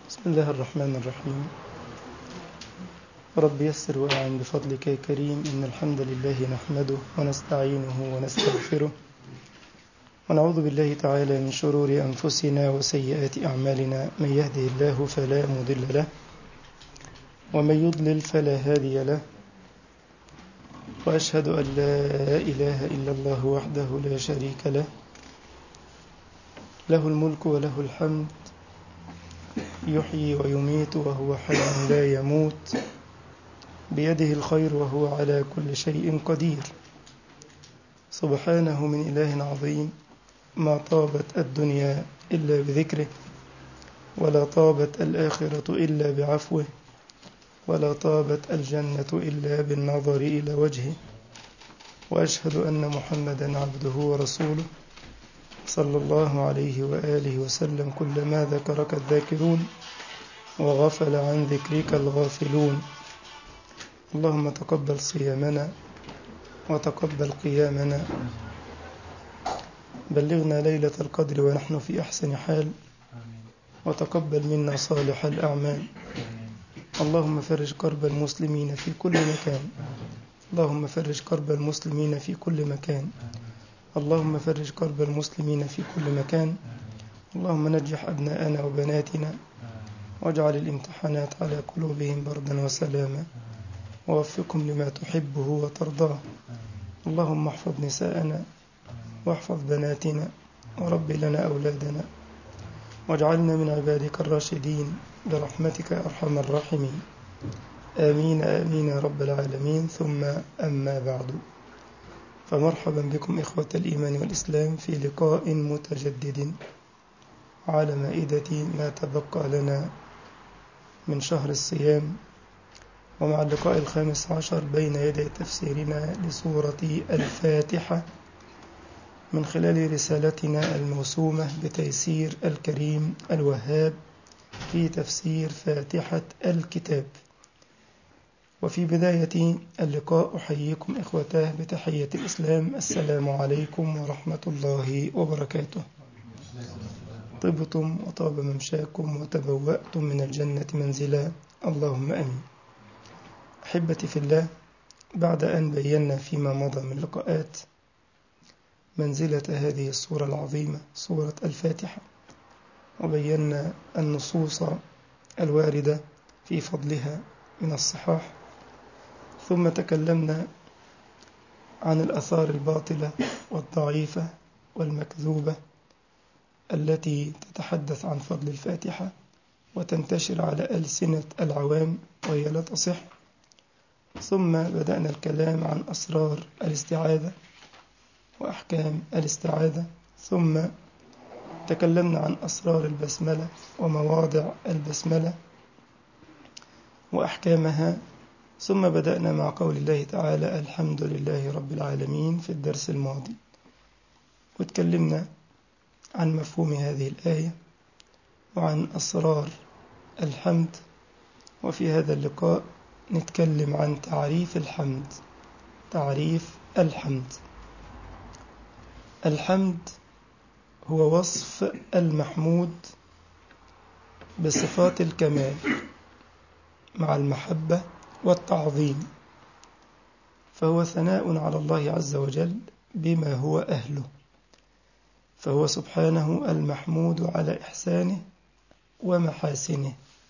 بسم الله الرحمن الرحيم رب يسر وأعن بفضلك يا كريم إن الحمد لله نحمده ونستعينه ونستغفره ونعوذ بالله تعالى من شرور أنفسنا وسيئات أعمالنا من يهده الله فلا مضل له ومن يضلل فلا هادي له وأشهد أن لا إله إلا الله وحده لا شريك له له الملك وله الحمد يحيي ويميت وهو حي لا يموت بيده الخير وهو على كل شيء قدير سبحانه من إله عظيم ما طابت الدنيا إلا بذكره ولا طابت الآخرة إلا بعفوه ولا طابت الجنة إلا بالنظر إلى وجهه وأشهد أن محمدا عبده ورسوله صلى الله عليه وآله وسلم كلما ذكرك الذاكرون وغفل عن ذكرك الغافلون اللهم تقبل صيامنا وتقبل قيامنا بلغنا ليلة القدر ونحن في أحسن حال وتقبل منا صالح الأعمال اللهم فرج كرب المسلمين في كل مكان اللهم فرج كرب المسلمين في كل مكان اللهم فرج كرب المسلمين في كل مكان اللهم نجح أبناءنا وبناتنا واجعل الامتحانات على قلوبهم بردا وسلاما ووفقهم لما تحبه وترضاه اللهم احفظ نساءنا واحفظ بناتنا ورب لنا أولادنا واجعلنا من عبادك الراشدين برحمتك أرحم الراحمين آمين آمين يا رب العالمين ثم أما بعد فمرحبا بكم إخوة الإيمان والإسلام في لقاء متجدد على مائدة ما تبقى لنا من شهر الصيام ومع اللقاء الخامس عشر بين يدي تفسيرنا لسورة الفاتحة من خلال رسالتنا الموسومة بتيسير الكريم الوهاب في تفسير فاتحة الكتاب وفي بداية اللقاء أحييكم إخوتاه بتحية الإسلام السلام عليكم ورحمة الله وبركاته طبتم وطاب ممشاكم وتبوأتم من الجنة منزلا اللهم أمين أحبتي في الله بعد أن بينا فيما مضى من لقاءات منزلة هذه الصورة العظيمة صورة الفاتحة وبينا النصوص الواردة في فضلها من الصحاح ثم تكلمنا عن الأثار الباطلة والضعيفة والمكذوبة التي تتحدث عن فضل الفاتحة وتنتشر على ألسنة العوام وهي لا تصح ثم بدأنا الكلام عن أسرار الاستعاذة وأحكام الاستعاذة ثم تكلمنا عن أسرار البسملة ومواضع البسملة وأحكامها ثم بدأنا مع قول الله تعالى الحمد لله رب العالمين في الدرس الماضي وتكلمنا عن مفهوم هذه الآية وعن أسرار الحمد وفي هذا اللقاء نتكلم عن تعريف الحمد تعريف الحمد الحمد هو وصف المحمود بصفات الكمال مع المحبة والتعظيم فهو ثناء على الله عز وجل بما هو أهله فهو سبحانه المحمود على إحسانه ومحاسنه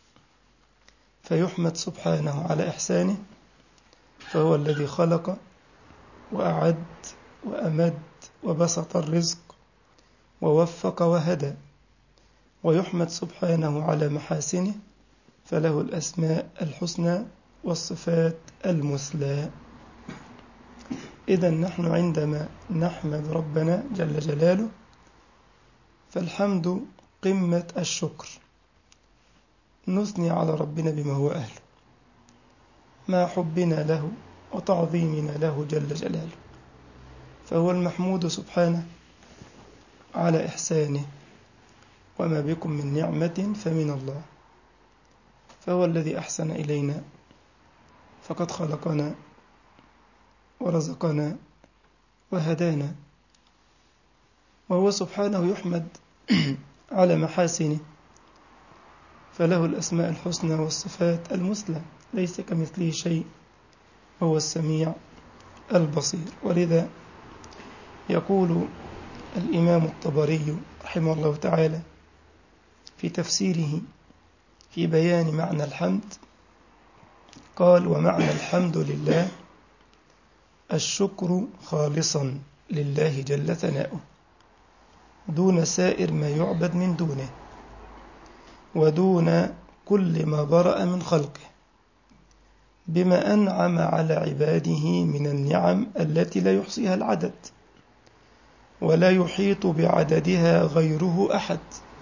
فيحمد سبحانه على إحسانه فهو الذي خلق وأعد وأمد وبسط الرزق ووفق وهدى ويحمد سبحانه على محاسنه فله الأسماء الحسنى والصفات المثلى إذا نحن عندما نحمد ربنا جل جلاله فالحمد قمة الشكر نثني على ربنا بما هو أهله مع حبنا له وتعظيمنا له جل جلاله فهو المحمود سبحانه على إحسانه وما بكم من نعمة فمن الله فهو الذي أحسن إلينا فقد خلقنا ورزقنا وهدانا وهو سبحانه يحمد على محاسنه فله الأسماء الحسنى والصفات المثلى ليس كمثله شيء هو السميع البصير ولذا يقول الإمام الطبري رحمه الله تعالى في تفسيره في بيان معنى الحمد قال ومعنى الحمد لله الشكر خالصا لله جل ثناؤه دون سائر ما يعبد من دونه ودون كل ما برأ من خلقه بما أنعم على عباده من النعم التي لا يحصيها العدد ولا يحيط بعددها غيره أحد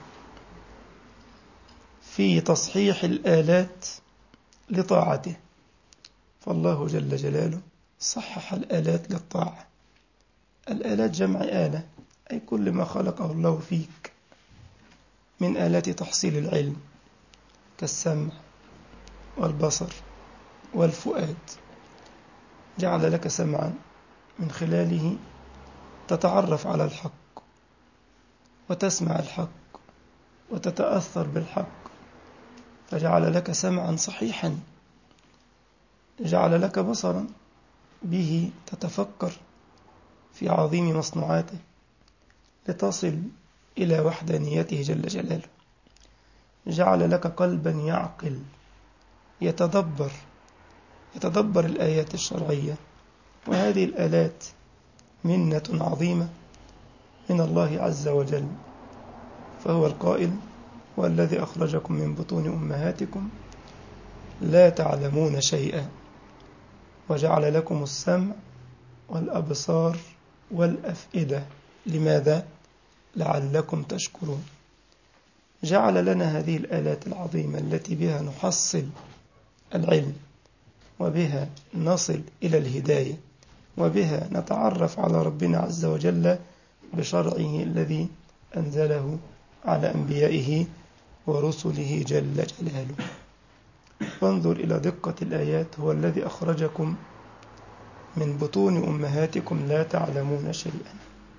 في تصحيح الآلات لطاعته فالله جل جلاله صحح الآلات للطاعة الآلات جمع آلة أي كل ما خلقه الله فيك من آلات تحصيل العلم كالسمع والبصر والفؤاد جعل لك سمعا من خلاله تتعرف على الحق وتسمع الحق وتتأثر بالحق فجعل لك سمعا صحيحا جعل لك بصرا به تتفكر في عظيم مصنوعاته لتصل إلى وحدانيته جل جلاله جعل لك قلبا يعقل يتدبر يتدبر الآيات الشرعية وهذه الآلات منة عظيمة من الله عز وجل فهو القائل والذي أخرجكم من بطون أمهاتكم لا تعلمون شيئا وجعل لكم السمع والأبصار والأفئدة لماذا؟ لعلكم تشكرون جعل لنا هذه الآلات العظيمة التي بها نحصل العلم وبها نصل إلى الهداية وبها نتعرف على ربنا عز وجل بشرعه الذي أنزله على أنبيائه ورسله جل جلاله وانظر إلى دقة الآيات هو الذي أخرجكم من بطون أمهاتكم لا تعلمون شيئا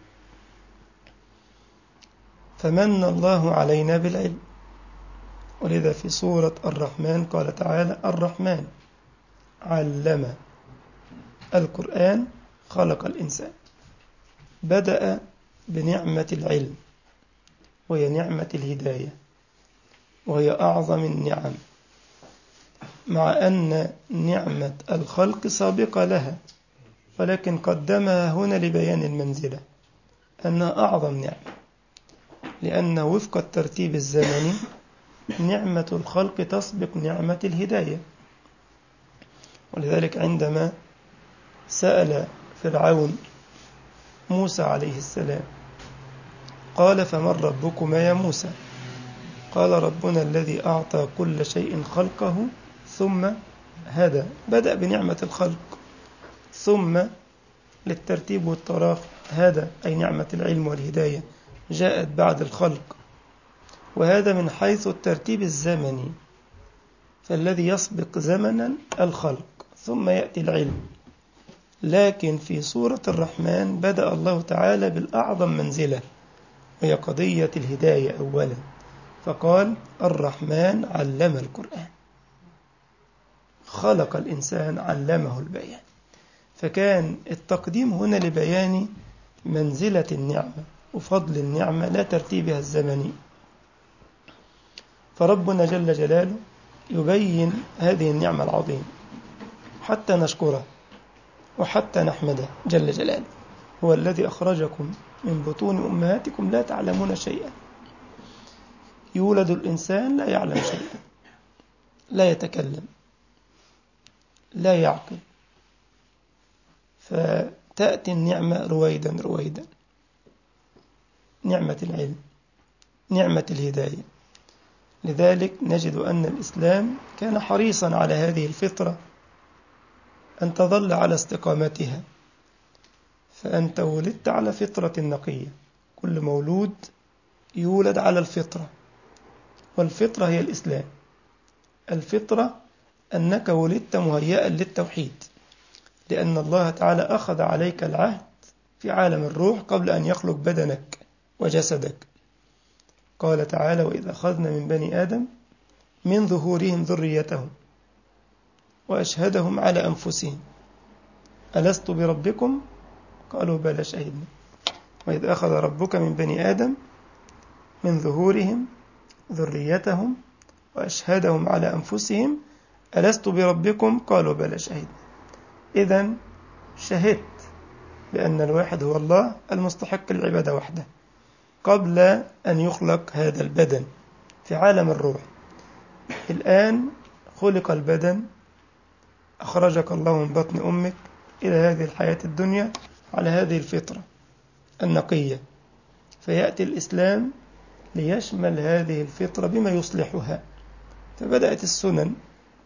فمن الله علينا بالعلم ولذا في سورة الرحمن قال تعالى الرحمن علم القرآن خلق الإنسان بدأ بنعمة العلم وهي نعمة الهداية وهي أعظم النعم مع أن نعمة الخلق سابقة لها ولكن قدمها هنا لبيان المنزلة أنها أعظم نعمة لأن وفق الترتيب الزمني نعمة الخلق تسبق نعمة الهداية ولذلك عندما سأل فرعون موسى عليه السلام قال فمن ربكما يا موسى قال ربنا الذي أعطى كل شيء خلقه ثم هدى بدأ بنعمة الخلق ثم للترتيب والتراخ هذا أي نعمة العلم والهداية جاءت بعد الخلق وهذا من حيث الترتيب الزمني فالذي يسبق زمنا الخلق ثم يأتي العلم لكن في سورة الرحمن بدأ الله تعالى بالأعظم منزلة وهي قضية الهداية أولا فقال الرحمن علم القرآن خلق الإنسان علمه البيان فكان التقديم هنا لبيان منزلة النعمة وفضل النعمة لا ترتيبها الزمني فربنا جل جلاله يبين هذه النعمة العظيمة حتى نشكره وحتى نحمده جل جلاله هو الذي أخرجكم من بطون أمهاتكم لا تعلمون شيئا يولد الإنسان لا يعلم شيئا لا يتكلم لا يعقل فتأتي النعمة رويدا رويدا نعمة العلم نعمة الهداية لذلك نجد أن الإسلام كان حريصا على هذه الفطرة أن تظل على استقامتها فأنت ولدت على فطرة نقية كل مولود يولد على الفطرة والفطرة هي الإسلام الفطرة أنك ولدت مهيئا للتوحيد لأن الله تعالى أخذ عليك العهد في عالم الروح قبل أن يخلق بدنك وجسدك قال تعالى وإذا أخذنا من بني آدم من ظهورهم ذريتهم وأشهدهم على أنفسهم ألست بربكم قالوا بلى شهدنا وإذ أخذ ربك من بني آدم من ظهورهم ذريتهم وأشهدهم على أنفسهم ألست بربكم قالوا بلى شهدنا إذا شهدت بأن الواحد هو الله المستحق العبادة وحده قبل أن يخلق هذا البدن في عالم الروح الآن خلق البدن أخرجك الله من بطن أمك إلى هذه الحياة الدنيا على هذه الفطرة النقية فيأتي الإسلام ليشمل هذه الفطرة بما يصلحها فبدأت السنن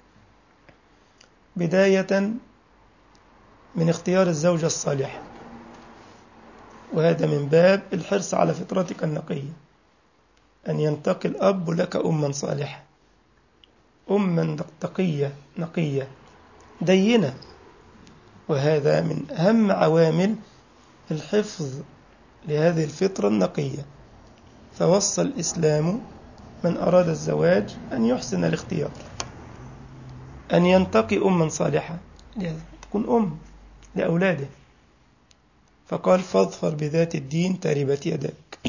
بداية من اختيار الزوجة الصالحة وهذا من باب الحرص على فطرتك النقية أن ينتقي الأب لك أما صالحة أما تقية نقية دينة وهذا من أهم عوامل الحفظ لهذه الفطرة النقية فوصى الإسلام من أراد الزواج أن يحسن الاختيار أن ينتقي أما صالحة تكون أم لأولاده فقال فاظفر بذات الدين تربت يداك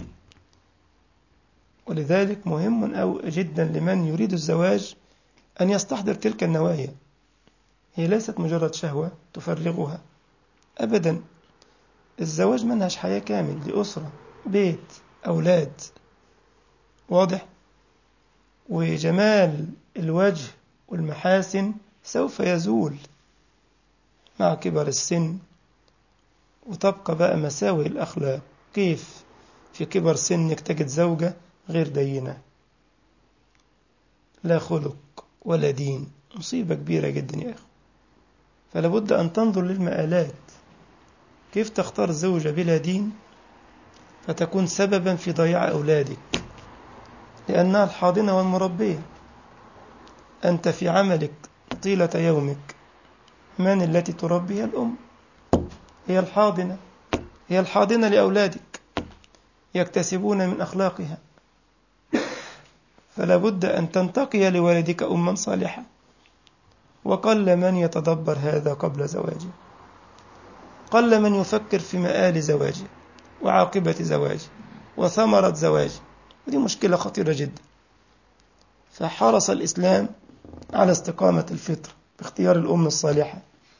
ولذلك مهم أو جدا لمن يريد الزواج أن يستحضر تلك النوايا هي ليست مجرد شهوة تفرغها أبدا الزواج منهج حياة كامل لأسرة بيت أولاد واضح وجمال الوجه والمحاسن سوف يزول مع كبر السن وتبقى بقى مساوئ الأخلاق كيف في كبر سنك تجد زوجة غير دينة لا خلق ولا دين مصيبة كبيرة جدا يا أخي فلا بد أن تنظر للمآلات كيف تختار زوجة بلا دين فتكون سببا في ضياع أولادك لأنها الحاضنة والمربية أنت في عملك طيلة يومك من التي تربي الأم هي الحاضنة هي الحاضنة لأولادك يكتسبون من أخلاقها فلا بد أن تنتقي لوالدك أما صالحة وقل من يتدبر هذا قبل زواجه قل من يفكر في مآل زواجه وعاقبة زواجه وثمرة زواجه ودي مشكلة خطيرة جدا فحرص الإسلام على استقامة الفطر باختيار الأم الصالحة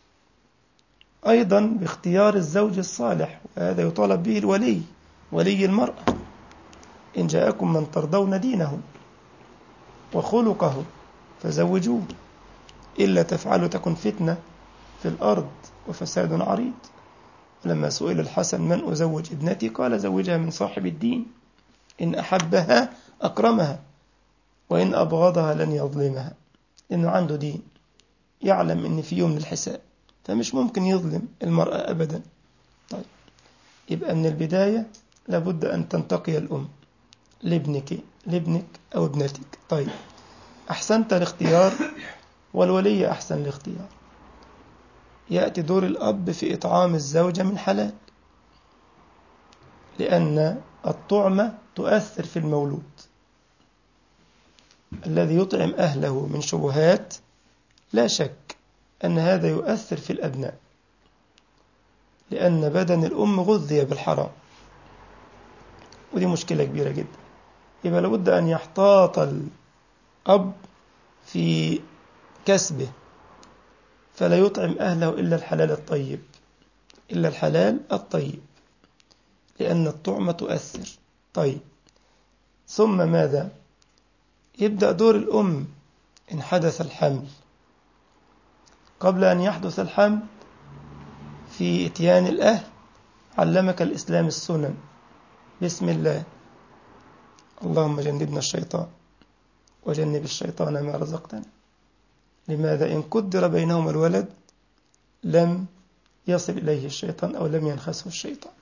أيضا باختيار الزوج الصالح وهذا يطالب به الولي ولي المرأة إن جاءكم من ترضون دينه وخلقه فزوجوه إلا تفعلوا تكن فتنة في الأرض وفساد عريض ولما سئل الحسن من أزوج ابنتي قال زوجها من صاحب الدين إن أحبها أكرمها وإن أبغضها لن يظلمها لأنه عنده دين يعلم إن في يوم الحساب فمش ممكن يظلم المرأة أبدا طيب يبقى من البداية لابد أن تنتقي الأم لابنك لابنك أو ابنتك طيب أحسنت الاختيار والولي أحسن الاختيار يأتي دور الأب في إطعام الزوجة من حلال لأن الطعمة تؤثر في المولود الذي يطعم أهله من شبهات لا شك أن هذا يؤثر في الأبناء لأن بدن الأم غذي بالحرام ودي مشكلة كبيرة جدا يبقى لابد أن يحتاط الأب في كسبه فلا يطعم أهله إلا الحلال الطيب إلا الحلال الطيب لأن الطعمة تؤثر طيب ثم ماذا يبدأ دور الأم إن حدث الحمل قبل أن يحدث الحمل في إتيان الأهل علمك الإسلام السنن بسم الله اللهم جنبنا الشيطان وجنب الشيطان ما رزقتنا لماذا إن قدر بينهما الولد لم يصل إليه الشيطان أو لم ينخسه الشيطان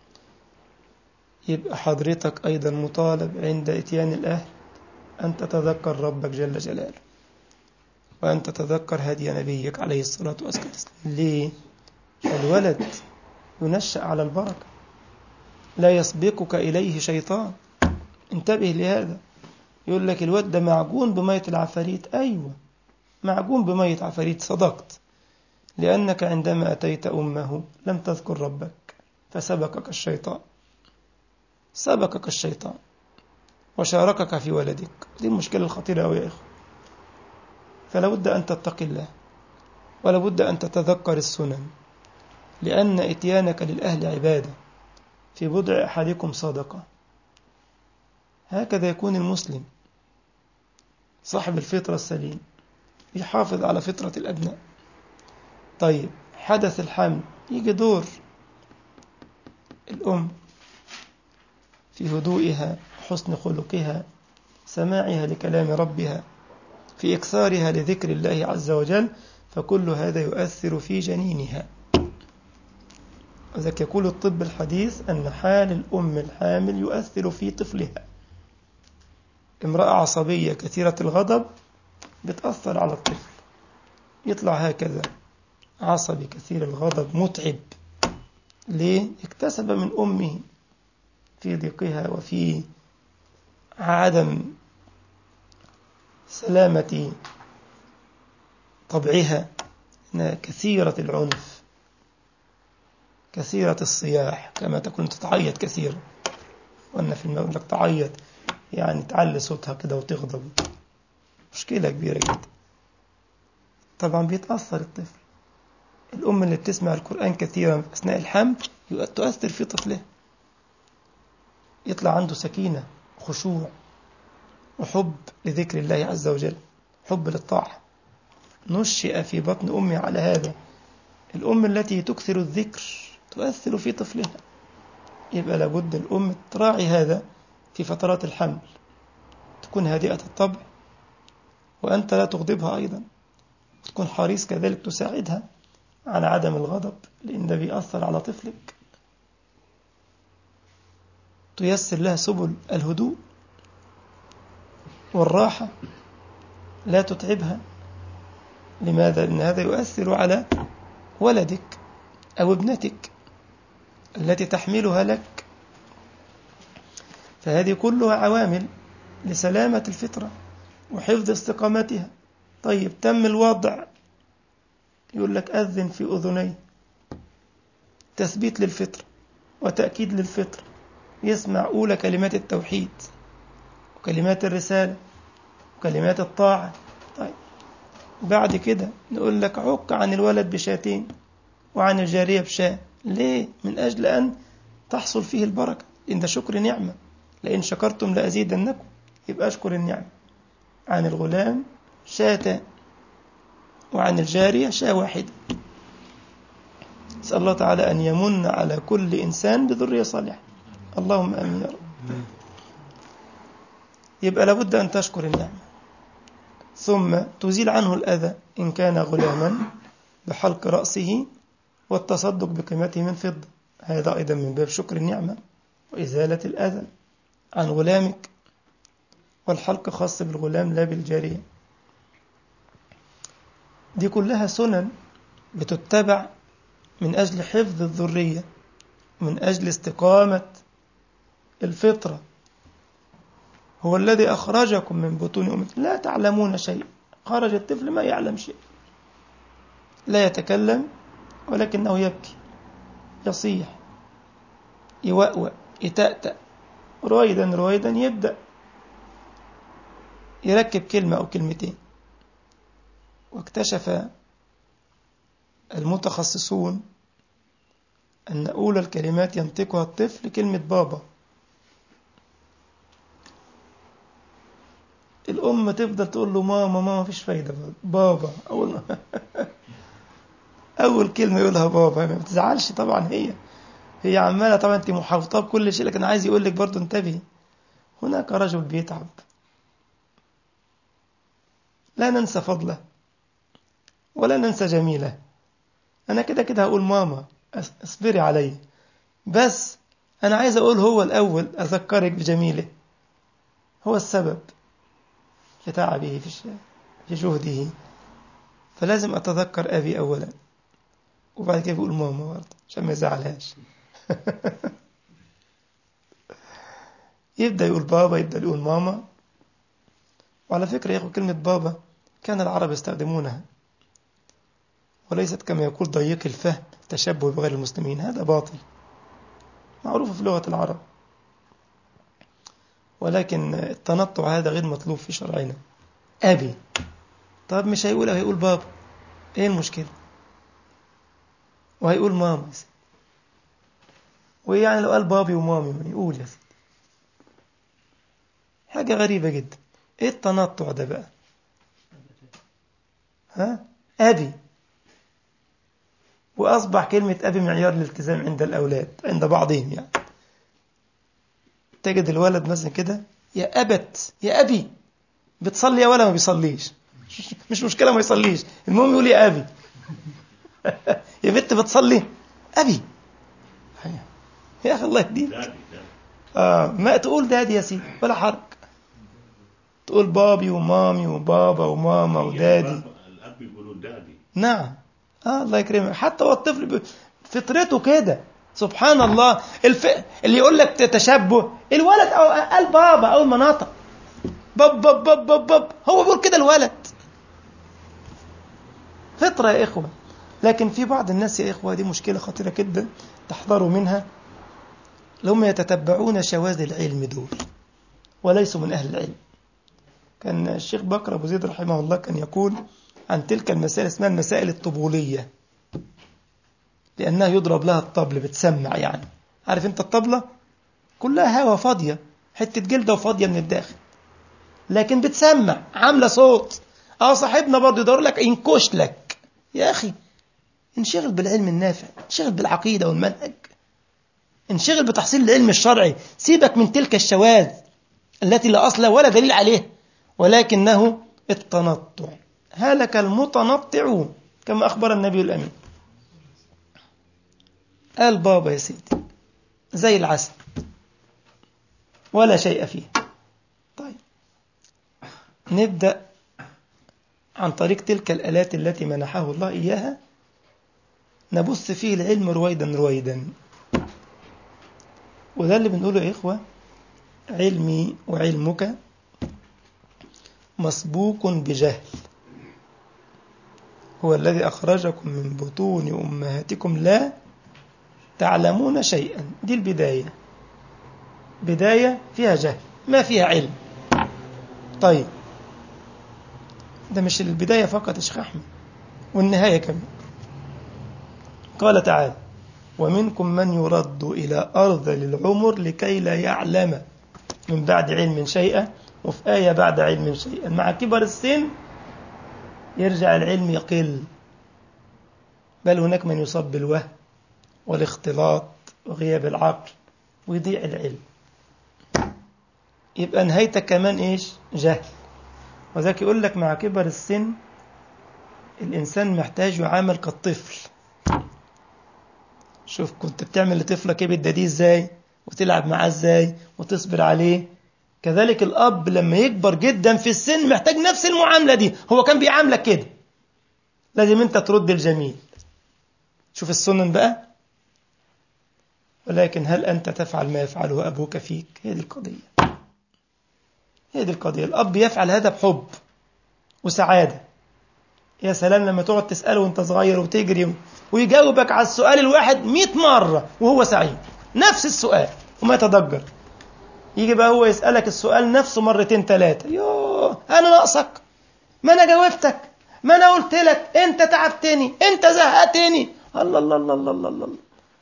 يبقى حضرتك أيضا مطالب عند إتيان الأهل أن تتذكر ربك جل جلاله وأن تتذكر هدي نبيك عليه الصلاة والسلام ليه؟ الولد ينشأ على البركة لا يسبقك إليه شيطان انتبه لهذا يقول لك الواد ده معجون بمية العفاريت أيوة معجون بمية عفاريت صدقت لأنك عندما أتيت أمه لم تذكر ربك فسبقك الشيطان سبقك الشيطان وشاركك في ولدك دي المشكلة الخطيرة أوي يا إخوة فلا بد أن تتقي الله ولا بد أن تتذكر السنن لأن إتيانك للأهل عبادة في بضع أحدكم صدقة هكذا يكون المسلم صاحب الفطرة السليم يحافظ على فطرة الأبناء طيب حدث الحمل يجي دور الأم في هدوئها حسن خلقها سماعها لكلام ربها في إكثارها لذكر الله عز وجل فكل هذا يؤثر في جنينها وذلك يقول الطب الحديث أن حال الأم الحامل يؤثر في طفلها امرأة عصبية كثيرة الغضب بتأثر على الطفل يطلع هكذا عصبي كثير الغضب متعب ليه؟ اكتسب من أمه في ضيقها وفي عدم سلامة طبعها إنها كثيرة العنف كثيرة الصياح كما تكون تتعيط كثيرا وأن في المقول لك تعيط يعني تعلي صوتها كده وتغضب مشكلة كبيرة جدا طبعا بيتأثر الطفل الأم اللي بتسمع القرآن كثيرا أثناء الحمل تؤثر في طفلها يطلع عنده سكينة خشوع وحب لذكر الله عز وجل حب للطاعة نشئ في بطن أمي على هذا الأم التي تكثر الذكر تؤثر في طفلها يبقى لابد الأم تراعي هذا في فترات الحمل تكون هادئة الطبع وأنت لا تغضبها أيضا تكون حريص كذلك تساعدها على عدم الغضب لأن ده بيأثر على طفلك تيسر لها سبل الهدوء والراحة لا تتعبها لماذا؟ لأن هذا يؤثر على ولدك أو ابنتك التي تحملها لك فهذه كلها عوامل لسلامة الفطرة وحفظ استقامتها طيب تم الوضع يقول لك أذن في أذني تثبيت للفطرة وتأكيد للفطرة يسمع أولى كلمات التوحيد وكلمات الرسالة وكلمات الطاعة طيب بعد كده نقول لك عك عن الولد بشاتين وعن الجارية بشاة ليه؟ من أجل أن تحصل فيه البركة إن ده شكر نعمة لئن شكرتم لأزيدنكم يبقى أشكر النعمة عن الغلام شاتان وعن الجارية شاة واحدة نسأل الله تعالى أن يمن على كل إنسان بذرية صالحة اللهم آمين يا رب يبقى لابد أن تشكر النعمة ثم تزيل عنه الأذى إن كان غلاما بحلق رأسه والتصدق بقيمته من فضة هذا أيضا من باب شكر النعمة وإزالة الأذى عن غلامك والحلق خاص بالغلام لا بالجارية دي كلها سنن بتتبع من أجل حفظ الذرية من أجل استقامة الفطرة هو الذي أخرجكم من بطون أمك لا تعلمون شيء خرج الطفل ما يعلم شيء لا يتكلم ولكنه يبكي يصيح يوأوأ يتأتأ رويدا رويدا يبدأ يركب كلمة أو كلمتين واكتشف المتخصصون أن أولى الكلمات ينطقها الطفل كلمة بابا الأم تفضل تقول له ماما ماما مفيش فايدة بابا أول ما أول كلمة يقولها بابا ما بتزعلش طبعا هي هي عمالة طبعا أنت محاوطة بكل شيء لكن عايز يقول لك برضه انتبهي هناك رجل بيتعب لا ننسى فضله ولا ننسى جميله أنا كده كده هقول ماما اصبري علي بس أنا عايز أقول هو الأول أذكرك بجميله هو السبب في تعبه في في جهده فلازم أتذكر أبي أولا وبعد كده بقول ماما برضه عشان ما يزعلهاش يبدأ يقول بابا يبدأ يقول ماما وعلى فكرة يا أخو كلمة بابا كان العرب يستخدمونها وليست كما يقول ضيق الفهم تشبه بغير المسلمين هذا باطل معروف في لغة العرب ولكن التنطع هذا غير مطلوب في شرعنا أبي طب مش هيقول هيقول بابا ايه المشكلة وهيقول ماما يا سيدي ويعني لو قال بابي ومامي ما يقول يا سيدي حاجة غريبة جدا ايه التنطع ده بقى ها أبي وأصبح كلمة أبي معيار الالتزام عند الأولاد عند بعضهم يعني تجد الولد مثلا كده يا أبت يا أبي بتصلي يا ولا ما بيصليش مش مشكلة ما يصليش المهم يقول يا أبي يا بنت بتصلي أبي يا أخي الله يهديك آه ما تقول دادي يا سيدي ولا حرج تقول بابي ومامي وبابا وماما ودادي الاب بيقولوا دادي نعم آه الله يكرمك حتى هو الطفل ب- فطرته كده سبحان الله الف... اللي يقول لك تشبه الولد أو قال بابا أول ما نطق باب باب باب باب باب هو بيقول كده الولد فطرة يا إخوة لكن في بعض الناس يا إخوة دي مشكلة خطيرة جدا تحذروا منها اللي هم يتتبعون شواذ العلم دول وليسوا من أهل العلم كان الشيخ بكر أبو زيد رحمه الله كان يقول عن تلك المسائل اسمها المسائل الطبولية لأنها يضرب لها الطبل بتسمع يعني عارف أنت الطبلة كلها هوا فاضية حتة جلدة وفاضية من الداخل لكن بتسمع عاملة صوت اه صاحبنا برضه يدور لك ينكش لك يا أخي انشغل بالعلم النافع انشغل بالعقيدة والمنهج انشغل بتحصيل العلم الشرعي سيبك من تلك الشواذ التي لا أصل ولا دليل عليه ولكنه التنطع هلك المتنطعون كما أخبر النبي الأمين قال بابا يا سيدي زي العسل ولا شيء فيه طيب نبدأ عن طريق تلك الآلات التي منحه الله إياها نبث فيه العلم رويدا رويدا وده اللي بنقوله يا إخوة علمي وعلمك مسبوق بجهل هو الذي أخرجكم من بطون أمهاتكم لا تعلمون شيئا دي البداية بداية فيها جهل ما فيها علم طيب ده مش البداية فقط يا شيخ أحمد والنهاية كمان قال تعالى ومنكم من يرد إلى أرض العمر لكي لا يعلم من بعد علم شيئا وفي آية بعد علم شيئا مع كبر السن يرجع العلم يقل بل هناك من يصاب بالوهم والاختلاط وغياب العقل ويضيع العلم يبقى نهايتك كمان ايش جهل وذاك يقول لك مع كبر السن الإنسان محتاج يعامل كالطفل شوف كنت بتعمل لطفلك ايه بالداديه ازاي وتلعب معاه ازاي وتصبر عليه كذلك الأب لما يكبر جدا في السن محتاج نفس المعاملة دي هو كان بيعاملك كده لازم انت ترد الجميل شوف السنن بقى ولكن هل أنت تفعل ما يفعله أبوك فيك هي دي القضية هي دي القضية الأب يفعل هذا بحب وسعادة يا سلام لما تقعد تسأله وانت صغير وتجري ويجاوبك على السؤال الواحد مئة مرة وهو سعيد نفس السؤال وما يتضجر يجي بقى هو يسألك السؤال نفسه مرتين ثلاثة يوه أنا ناقصك ما أنا جاوبتك ما أنا قلت لك أنت تعبتني أنت زهقتني الله الله الله الله الله, الله.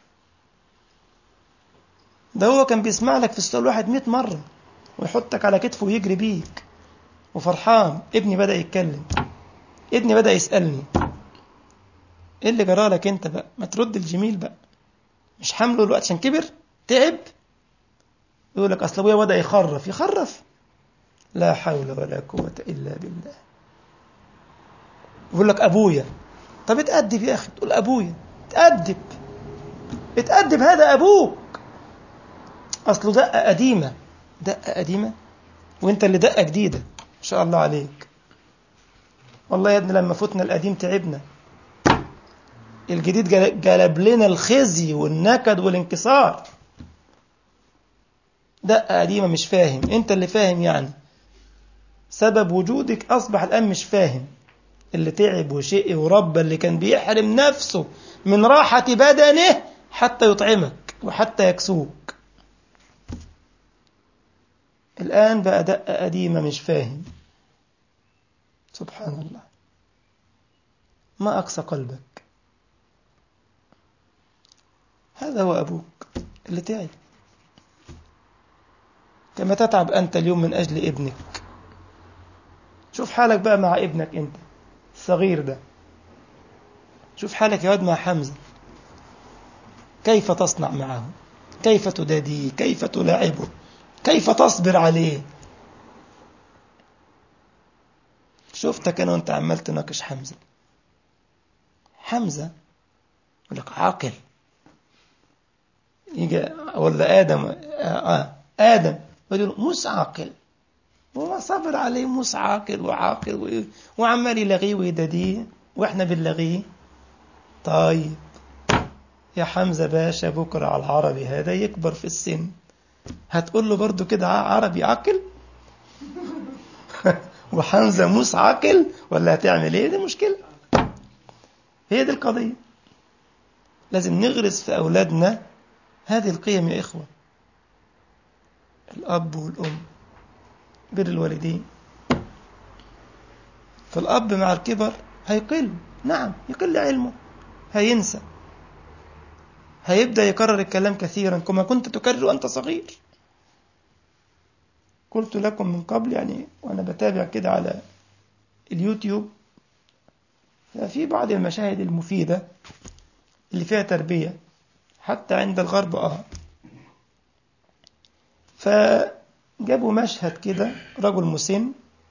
ده هو كان بيسمع لك في السؤال الواحد مئة مرة ويحطك على كتفه ويجري بيك وفرحان ابني بدأ يتكلم ابني بدأ يسألني ايه اللي جرالك انت بقى ما ترد الجميل بقى مش حامله الوقت عشان كبر تعب يقول لك اصل ابويا بدأ يخرف يخرف لا حول ولا قوة إلا بالله يقول لك أبويا طب اتأدب يا أخي تقول أبويا اتأدب اتأدب هذا أبوك أصله دقة قديمة دقة قديمة وانت اللي دقة جديدة إن شاء الله عليك والله يا ابني لما فتنا القديم تعبنا الجديد جلب لنا الخزي والنكد والانكسار دقة قديمة مش فاهم انت اللي فاهم يعني سبب وجودك أصبح الآن مش فاهم اللي تعب وشقي وربى اللي كان بيحرم نفسه من راحة بدنه حتى يطعمك وحتى يكسوك الآن بقى دقة قديمة مش فاهم سبحان الله ما أقسى قلبك هذا هو أبوك اللي تعب كما تتعب أنت اليوم من أجل ابنك شوف حالك بقى مع ابنك أنت الصغير ده شوف حالك يا واد مع حمزة كيف تصنع معه كيف تداديه كيف تلاعبه كيف تصبر عليه شفتك أنا وأنت عمال تناقش حمزة حمزة يقول لك عاقل يجي ولا آدم آه آدم يقول مش عاقل هو صبر عليه مش عاقل وعاقل وعمال يلغيه ويداديه واحنا بنلغيه طيب يا حمزة باشا بكرة على العربي هذا يكبر في السن هتقول له برضو كده عربي عاقل وحمزة موس عاقل ولا هتعمل ايه دي مشكلة هي دي القضية لازم نغرس في أولادنا هذه القيم يا إخوة الأب والأم بر الوالدين فالأب مع الكبر هيقل نعم يقل علمه هينسى هيبدأ يكرر الكلام كثيرا كما كنت تكرر وأنت صغير قلت لكم من قبل يعني وأنا بتابع كده على اليوتيوب في بعض المشاهد المفيدة اللي فيها تربية حتى عند الغرب آه فجابوا مشهد كده رجل مسن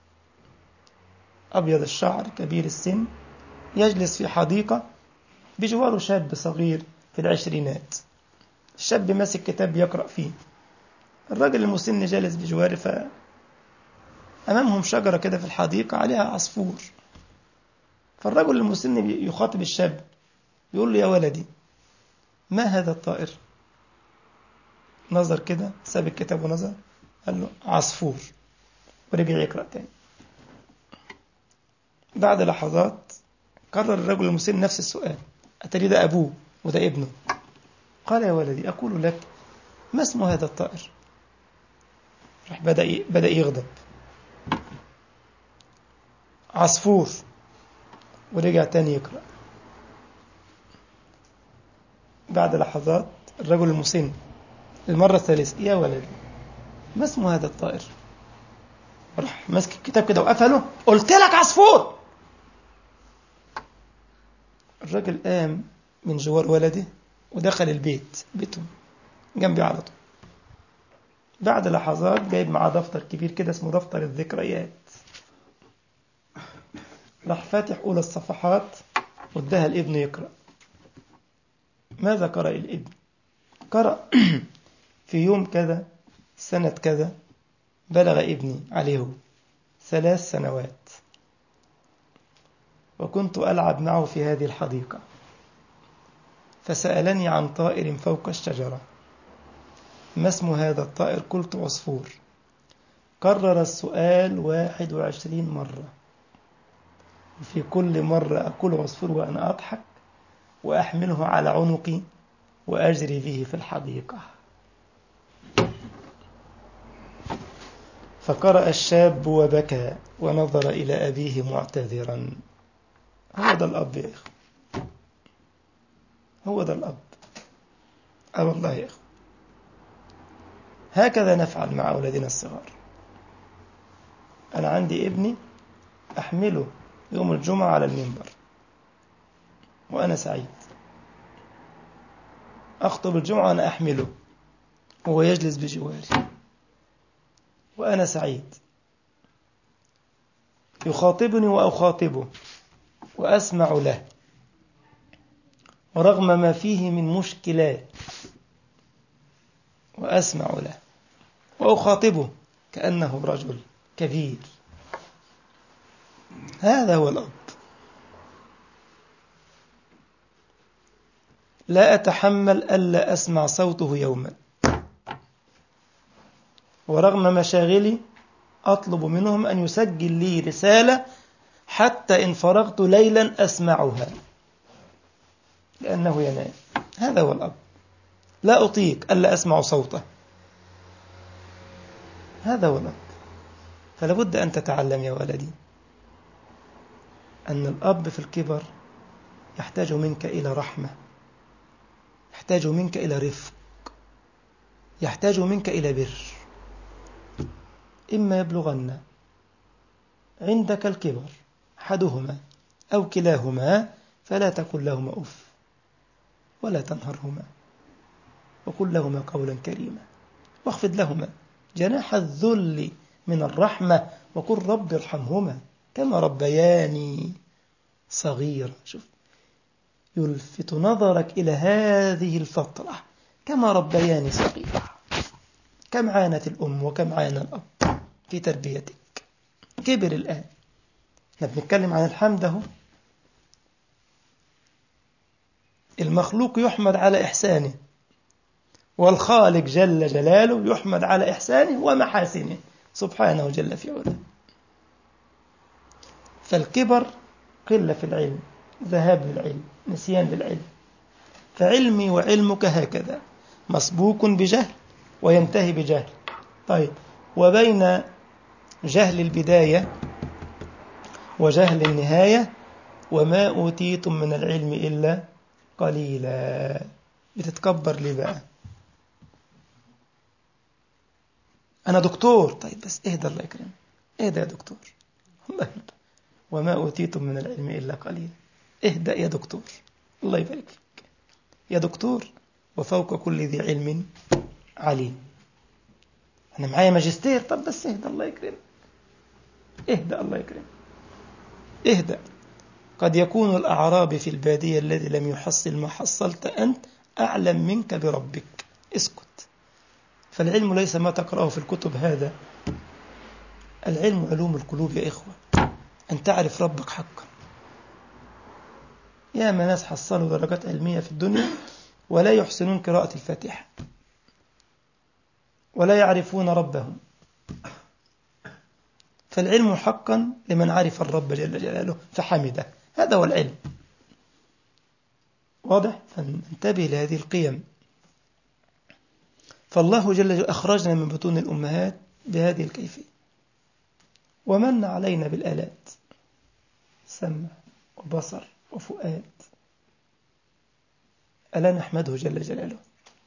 أبيض الشعر كبير السن يجلس في حديقة بجواره شاب صغير في العشرينات الشاب ماسك كتاب يقرأ فيه الراجل المسن جالس بجواره ف أمامهم شجرة كده في الحديقة عليها عصفور فالرجل المسن يخاطب الشاب يقول له يا ولدي ما هذا الطائر نظر كده ساب الكتاب ونظر قال له عصفور ورجع يقرأ تاني بعد لحظات قرر الرجل المسن نفس السؤال أتري ده أبوه وده ابنه قال يا ولدي أقول لك ما اسم هذا الطائر راح بدأ بدأ يغضب عصفور ورجع تاني يقرأ بعد لحظات الرجل المسن المرة الثالثة يا ولدي ما اسم هذا الطائر راح ماسك الكتاب كده وقفله قلت لك عصفور الراجل قام من جوار ولده ودخل البيت بيتهم جنبي على طول بعد لحظات جايب معاه دفتر كبير كده اسمه دفتر الذكريات راح فاتح أولى الصفحات واداها الابن يقرأ ماذا قرأ الابن قرأ في يوم كذا سنة كذا بلغ ابني عليه ثلاث سنوات وكنت ألعب معه في هذه الحديقة فسألني عن طائر فوق الشجرة ما اسم هذا الطائر قلت عصفور كرر السؤال واحد وعشرين مرة وفي كل مرة أقول عصفور وأنا أضحك وأحمله على عنقي وأجري به في الحديقة فقرأ الشاب وبكى ونظر إلى أبيه معتذرا هو ده الأب يا إخوة هو ده الأب أه والله يا إخوة هكذا نفعل مع أولادنا الصغار أنا عندي ابني أحمله يوم الجمعة على المنبر وأنا سعيد أخطب الجمعة وأنا أحمله وهو يجلس بجواري وأنا سعيد يخاطبني وأخاطبه وأسمع له ورغم ما فيه من مشكلات وأسمع له وأخاطبه كأنه رجل كبير هذا هو الأب لا أتحمل ألا أسمع صوته يوما ورغم مشاغلي أطلب منهم أن يسجل لي رسالة حتى إن فرغت ليلا أسمعها لأنه ينام هذا هو الأب لا أطيق ألا أسمع صوته هذا هو الأب فلا بد أن تتعلم يا ولدي أن الأب في الكبر يحتاج منك إلى رحمة يحتاج منك إلى رفق يحتاج منك إلى بر إما يبلغن عندك الكبر أحدهما أو كلاهما فلا تقل لهما أف ولا تنهرهما وقل لهما قولا كريما واخفض لهما جناح الذل من الرحمة وقل رب ارحمهما كما ربياني صغيرا شوف يلفت نظرك إلى هذه الفترة كما ربياني صغيرا كم عانت الأم وكم عانى الأب في تربيتك كبر الآن احنا بنتكلم عن الحمد اهو المخلوق يحمد على إحسانه والخالق جل جلاله يحمد على إحسانه ومحاسنه سبحانه جل في علاه فالكبر قلة في العلم ذهاب للعلم نسيان للعلم فعلمي وعلمك هكذا مسبوق بجهل وينتهي بجهل طيب وبين جهل البداية وجهل النهاية وما أوتيتم من العلم إلا قليلا بتتكبر ليه بقى أنا دكتور طيب بس اهدى الله يكرمك اهدى يا دكتور الله يرضى وما أوتيتم من العلم إلا قليلا اهدى يا دكتور الله يبارك فيك يا دكتور وفوق كل ذي علم عليم أنا معايا ماجستير طب بس اهدى الله يكرمك اهدى الله يكرمك اهدى قد يكون الأعرابي في البادية الذي لم يحصل ما حصلت أنت أعلم منك بربك اسكت فالعلم ليس ما تقرأه في الكتب هذا العلم علوم القلوب يا إخوة أن تعرف ربك حقا يا ما ناس حصلوا درجات علمية في الدنيا ولا يحسنون قراءة الفاتحة ولا يعرفون ربهم فالعلم حقا لمن عرف الرب جل جلاله فحمده هذا هو العلم واضح فانتبه لهذه القيم فالله جل جلاله أخرجنا من بطون الأمهات بهذه الكيفية ومن علينا بالآلات سمع وبصر وفؤاد ألا نحمده جل جلاله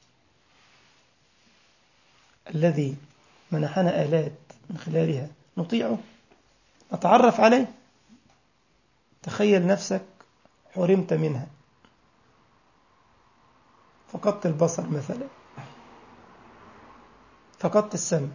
الذي منحنا آلات من خلالها نطيعه نتعرف عليه تخيل نفسك حرمت منها فقدت البصر مثلا فقدت السمع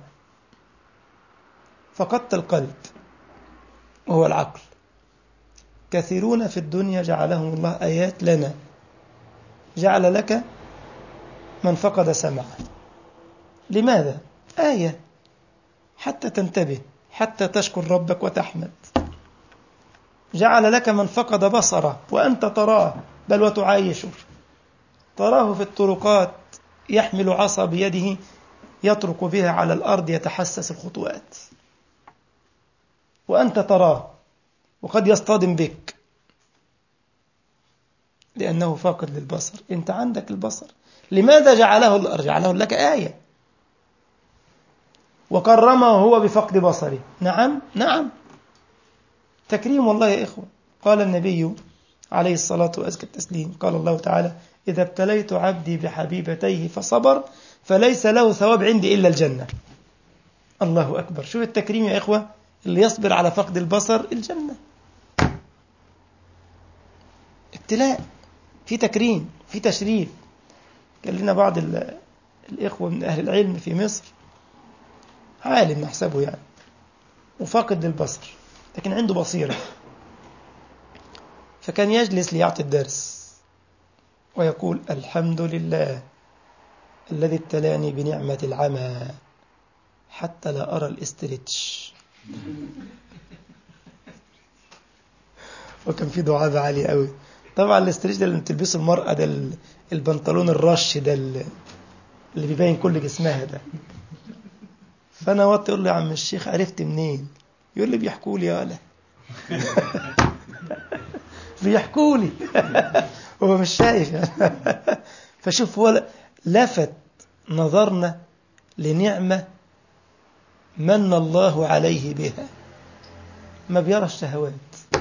فقدت القلب وهو العقل كثيرون في الدنيا جعلهم الله آيات لنا جعل لك من فقد سمعه لماذا؟ آية حتى تنتبه حتى تشكر ربك وتحمد جعل لك من فقد بصره وأنت تراه بل وتعايشه تراه في الطرقات يحمل عصا بيده يطرق بها على الأرض يتحسس الخطوات وأنت تراه وقد يصطدم بك لأنه فاقد للبصر أنت عندك البصر لماذا جعله جعله لك آية وكرمه هو بفقد بصره نعم نعم تكريم الله يا إخوة قال النبي عليه الصلاة وأزكى التسليم قال الله تعالى إذا ابتليت عبدي بحبيبتيه فصبر فليس له ثواب عندي إلا الجنة الله أكبر شوف التكريم يا إخوة اللي يصبر على فقد البصر الجنة ابتلاء في تكريم في تشريف قال لنا بعض الإخوة من أهل العلم في مصر عالم نحسبه يعني وفاقد للبصر لكن عنده بصيرة فكان يجلس ليعطي الدرس ويقول الحمد لله الذي ابتلاني بنعمة العمى حتى لا أرى الاسترتش وكان في دعابة عالية قوي طبعا الاسترتش ده اللي بتلبسه المرأة ده البنطلون الرش ده اللي بيبين كل جسمها ده فانا وقت اقول له يا عم الشيخ عرفت منين يقول لي بيحكوا لي يا ولا بيحكوا لي هو مش شايف يعني فشوف هو لفت نظرنا لنعمة من الله عليه بها ما بيرى الشهوات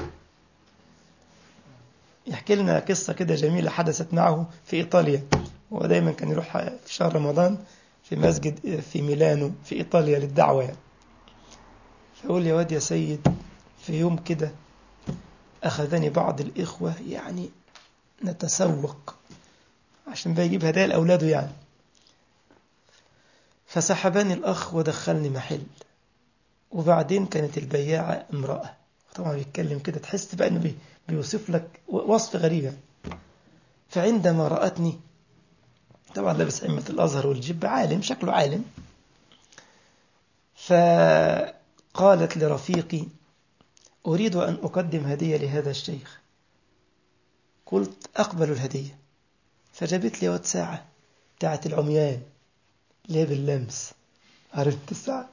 يحكي لنا قصة كده جميلة حدثت معه في إيطاليا هو دايما كان يروح في شهر رمضان في مسجد في ميلانو في إيطاليا للدعوة يعني. فيقول يا واد يا سيد في يوم كده أخذني بعض الإخوة يعني نتسوق عشان بقى يجيب هدايا لأولاده يعني فسحبني الأخ ودخلني محل وبعدين كانت البياعة امرأة طبعا بيتكلم كده تحس بقى انه بيوصف لك وصف غريب يعني. فعندما رأتني طبعا لابس عمة الأزهر والجب عالم شكله عالم فقالت لرفيقي أريد أن أقدم هدية لهذا الشيخ قلت أقبل الهدية فجابت لي واد ساعة بتاعت العميان اللي هي باللمس عرفت الساعة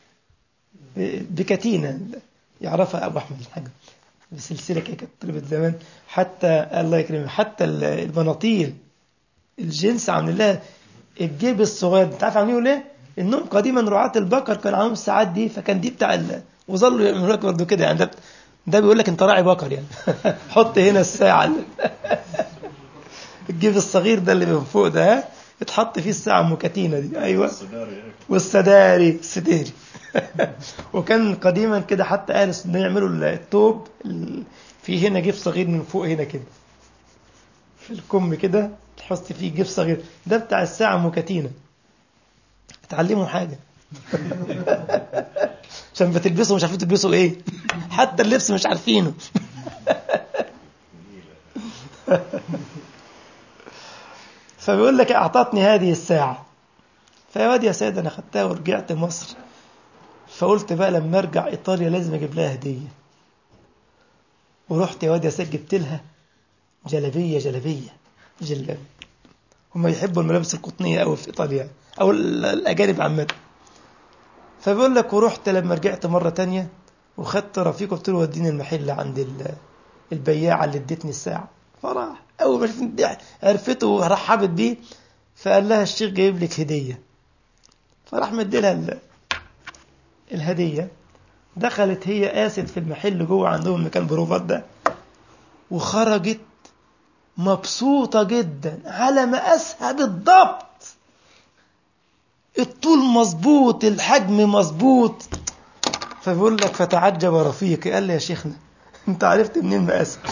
بكتينة يعرفها أبو أحمد الحاج بسلسلة كده كانت طلبت زمان حتى الله يكرمه حتى البناطيل الجنس عامل لها الجيب الصغير انت عارف عاملين ليه؟ انهم قديما رعاة البقر كان عاملين الساعات دي فكان دي بتاع ال... وظلوا يعملوا لك برضه كده يعني ده ده بيقول لك انت راعي بقر يعني حط هنا الساعة الجيب الصغير ده اللي من فوق ده ها اتحط فيه الساعة المكتينة دي ايوه والسداري السداري وكان قديما كده حتى اهل السنه يعملوا التوب في هنا جيب صغير من فوق هنا كده في الكم كده تحط فيه جيب صغير ده بتاع الساعة مكتينة اتعلموا حاجة عشان بتلبسوا مش عارفين تلبسوا ايه حتى اللبس مش عارفينه فبيقول لك اعطتني هذه الساعة فيا واد يا سيد انا خدتها ورجعت مصر فقلت بقى لما ارجع ايطاليا لازم اجيب لها هديه ورحت يا واد يا سيد جبت لها جلبيه جلبيه جلبيه هم يحبوا الملابس القطنيه قوي في ايطاليا او الاجانب عامه فبيقول لك ورحت لما رجعت مره تانية وخدت رفيق قلت له وديني المحل عند البياعه اللي ادتني الساعه فراح اول ما شفت عرفته ورحبت بيه فقال لها الشيخ جايب لك هديه فراح مدي لها الهدية دخلت هي قاست في المحل جوه عندهم مكان بروفات ده وخرجت مبسوطة جدا على مقاسها بالضبط الطول مظبوط الحجم مظبوط فبيقول لك فتعجب رفيقي قال لي يا شيخنا انت عرفت منين مقاسك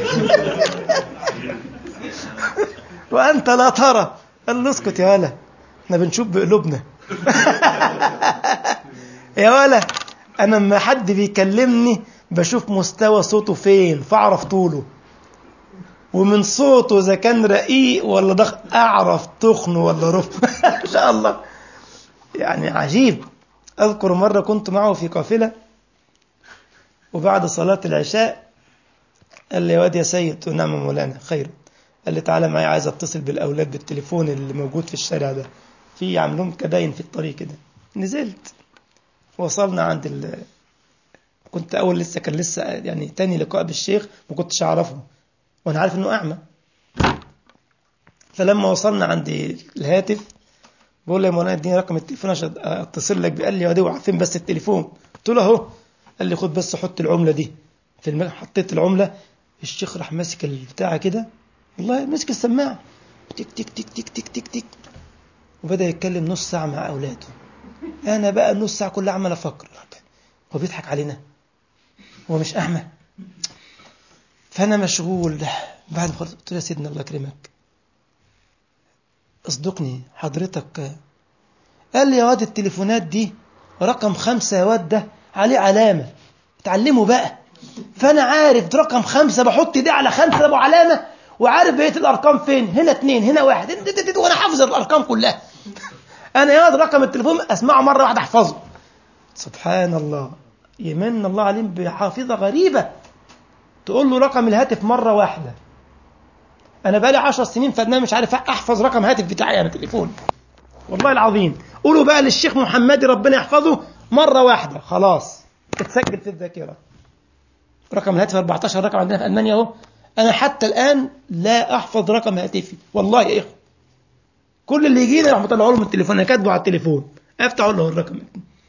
وانت لا ترى قال له اسكت يا ولا احنا بنشوف بقلوبنا يا ولا انا لما حد بيكلمني بشوف مستوى صوته فين فاعرف طوله ومن صوته اذا كان رقيق ولا ضخم اعرف تخنه ولا رفع ان شاء الله يعني عجيب اذكر مره كنت معه في قافله وبعد صلاه العشاء قال لي يا واد يا سيد قلت له نعم يا مولانا خير قال لي تعالى معايا عايز اتصل بالاولاد بالتليفون اللي موجود في الشارع ده في عاملهم كباين في الطريق كده نزلت وصلنا عند ال... كنت اول لسه كان لسه يعني تاني لقاء بالشيخ ما كنتش اعرفه وانا عارف انه اعمى فلما وصلنا عند الهاتف بقول له يا مولانا اديني رقم التليفون عشان اتصل لك قال لي يا دي فين بس التليفون قلت له اهو قال لي خد بس حط العمله دي في الم... حطيت العمله الشيخ راح ماسك البتاع كده والله مسك السماعه تك تك تك تك تك تك تك وبدا يتكلم نص ساعه مع اولاده انا بقى النص ساعه كلها عمال افكر هو بيضحك علينا هو مش اعمى فانا مشغول بعد ما خلصت قلت له يا سيدنا الله يكرمك اصدقني حضرتك قال لي يا واد التليفونات دي رقم خمسة يا واد ده عليه علامة اتعلموا بقى فأنا عارف رقم خمسة بحط دي على خمسة أبو علامة وعارف بقية الأرقام فين هنا اتنين هنا واحد وأنا حافظ الأرقام كلها أنا يا واد رقم التليفون أسمعه مرة واحدة أحفظه سبحان الله يمن الله عليهم بحافظة غريبة تقول له رقم الهاتف مرة واحدة أنا بقالي عشر سنين فأنا مش عارف أحفظ رقم هاتف بتاعي أنا تليفون والله العظيم قولوا بقى للشيخ محمدي ربنا يحفظه مرة واحدة خلاص اتسجل في الذاكرة رقم الهاتف 14 رقم عندنا في ألمانيا اهو أنا حتى الآن لا أحفظ رقم هاتفي والله يا إخوة كل اللي يجي لي راح مطلعه له من التليفون أنا كاتبه على التليفون أفتح أقول له الرقم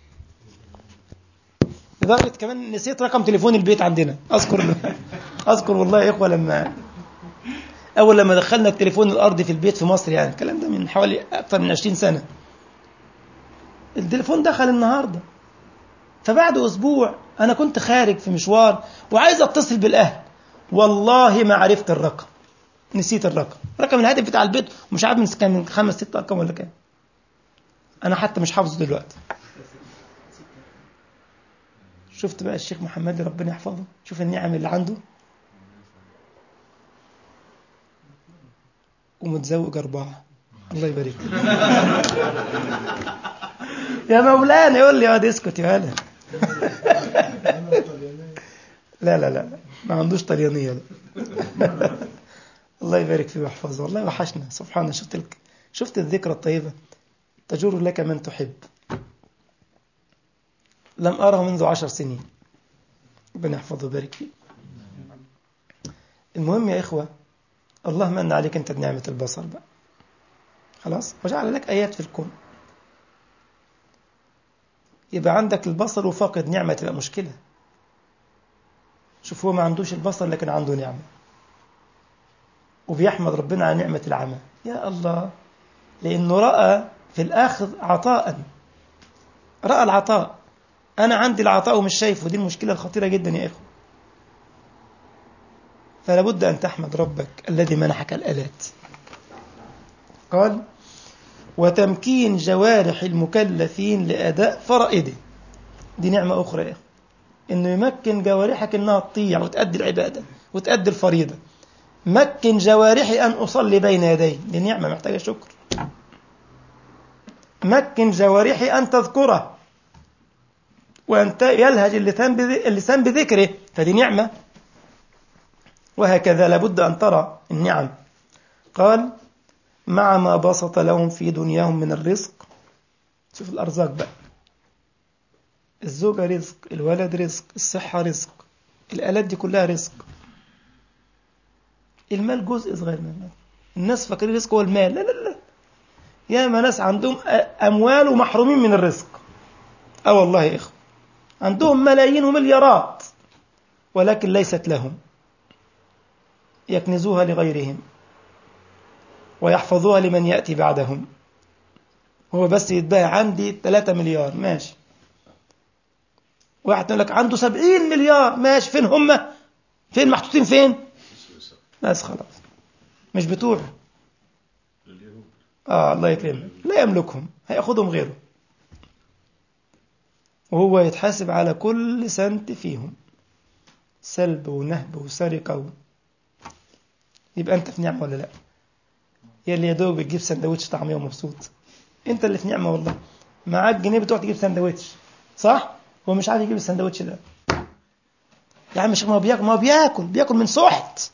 لدرجة كمان نسيت رقم تليفون البيت عندنا أذكر أذكر والله يا إخوة لما أول لما دخلنا التليفون الأرضي في البيت في مصر يعني الكلام ده من حوالي أكثر من 20 سنة التليفون دخل النهاردة فبعد أسبوع أنا كنت خارج في مشوار وعايز أتصل بالأهل والله ما عرفت الرقم نسيت الرقم رقم الهاتف بتاع البيت ومش عارف من كان من خمس ست أرقام ولا كام أنا حتى مش حافظه دلوقتي شفت بقى الشيخ محمد ربنا يحفظه شوف النعم اللي عنده ومتزوج أربعة الله يبارك يا مولانا يقول لي اقعد اسكت يا ولد لا لا لا ما عندوش طليانية لا الله يبارك فيه ويحفظه والله وحشنا سبحان الله شفت الك... شفت الذكرى الطيبة تجر لك من تحب لم أره منذ عشر سنين ربنا يحفظه ويبارك فيه المهم يا إخوة الله من عليك أنت بنعمة البصر بقى خلاص وجعل لك آيات في الكون يبقى عندك البصر وفاقد نعمة تبقى مشكلة شوف هو ما عندوش البصر لكن عنده نعمة وبيحمد ربنا على نعمة العمى يا الله لأنه رأى في الآخر عطاء رأى العطاء أنا عندي العطاء ومش شايفه دي المشكلة الخطيرة جدا يا إخوة فلا بد أن تحمد ربك الذي منحك الآلات قال وتمكين جوارح المكلفين لأداء فرائده دي نعمة أخرى يا إخوة إنه يمكن جوارحك إنها تطيع وتأدي العبادة وتأدي الفريضة مكن جوارحي أن أصلي بين يدي دي نعمة محتاجة شكر مكن جوارحي أن تذكره وأن يلهج اللسان اللسان بذكره فدي نعمة وهكذا لابد أن ترى النعم قال مع ما بسط لهم في دنياهم من الرزق شوف الأرزاق بقى الزوجة رزق الولد رزق الصحة رزق الآلات دي كلها رزق المال جزء صغير من المال الناس فاكرين رزق هو المال لا لا لا يا ما ناس عندهم أموال ومحرومين من الرزق أه والله يا إخوة عندهم ملايين ومليارات ولكن ليست لهم يكنزوها لغيرهم ويحفظوها لمن يأتي بعدهم هو بس يتباع عندي 3 مليار ماشي واحد يقول لك عنده 70 مليار ماشي فين هم فين محطوطين فين بس خلاص مش بتوعه اه الله يكرمه لا يملكهم هياخدهم غيره وهو يتحاسب على كل سنت فيهم سلب ونهب وسرقة و... يبقى انت في نعمة ولا لا يا اللي يا دوب بتجيب سندوتش طعمية ومبسوط انت اللي في نعمة والله معاك جنيه بتروح تجيب سندوتش صح هو مش عارف يجيب السندوتش ده يا عم الشيخ ما هو بياكل ما هو بياكل بياكل من سحت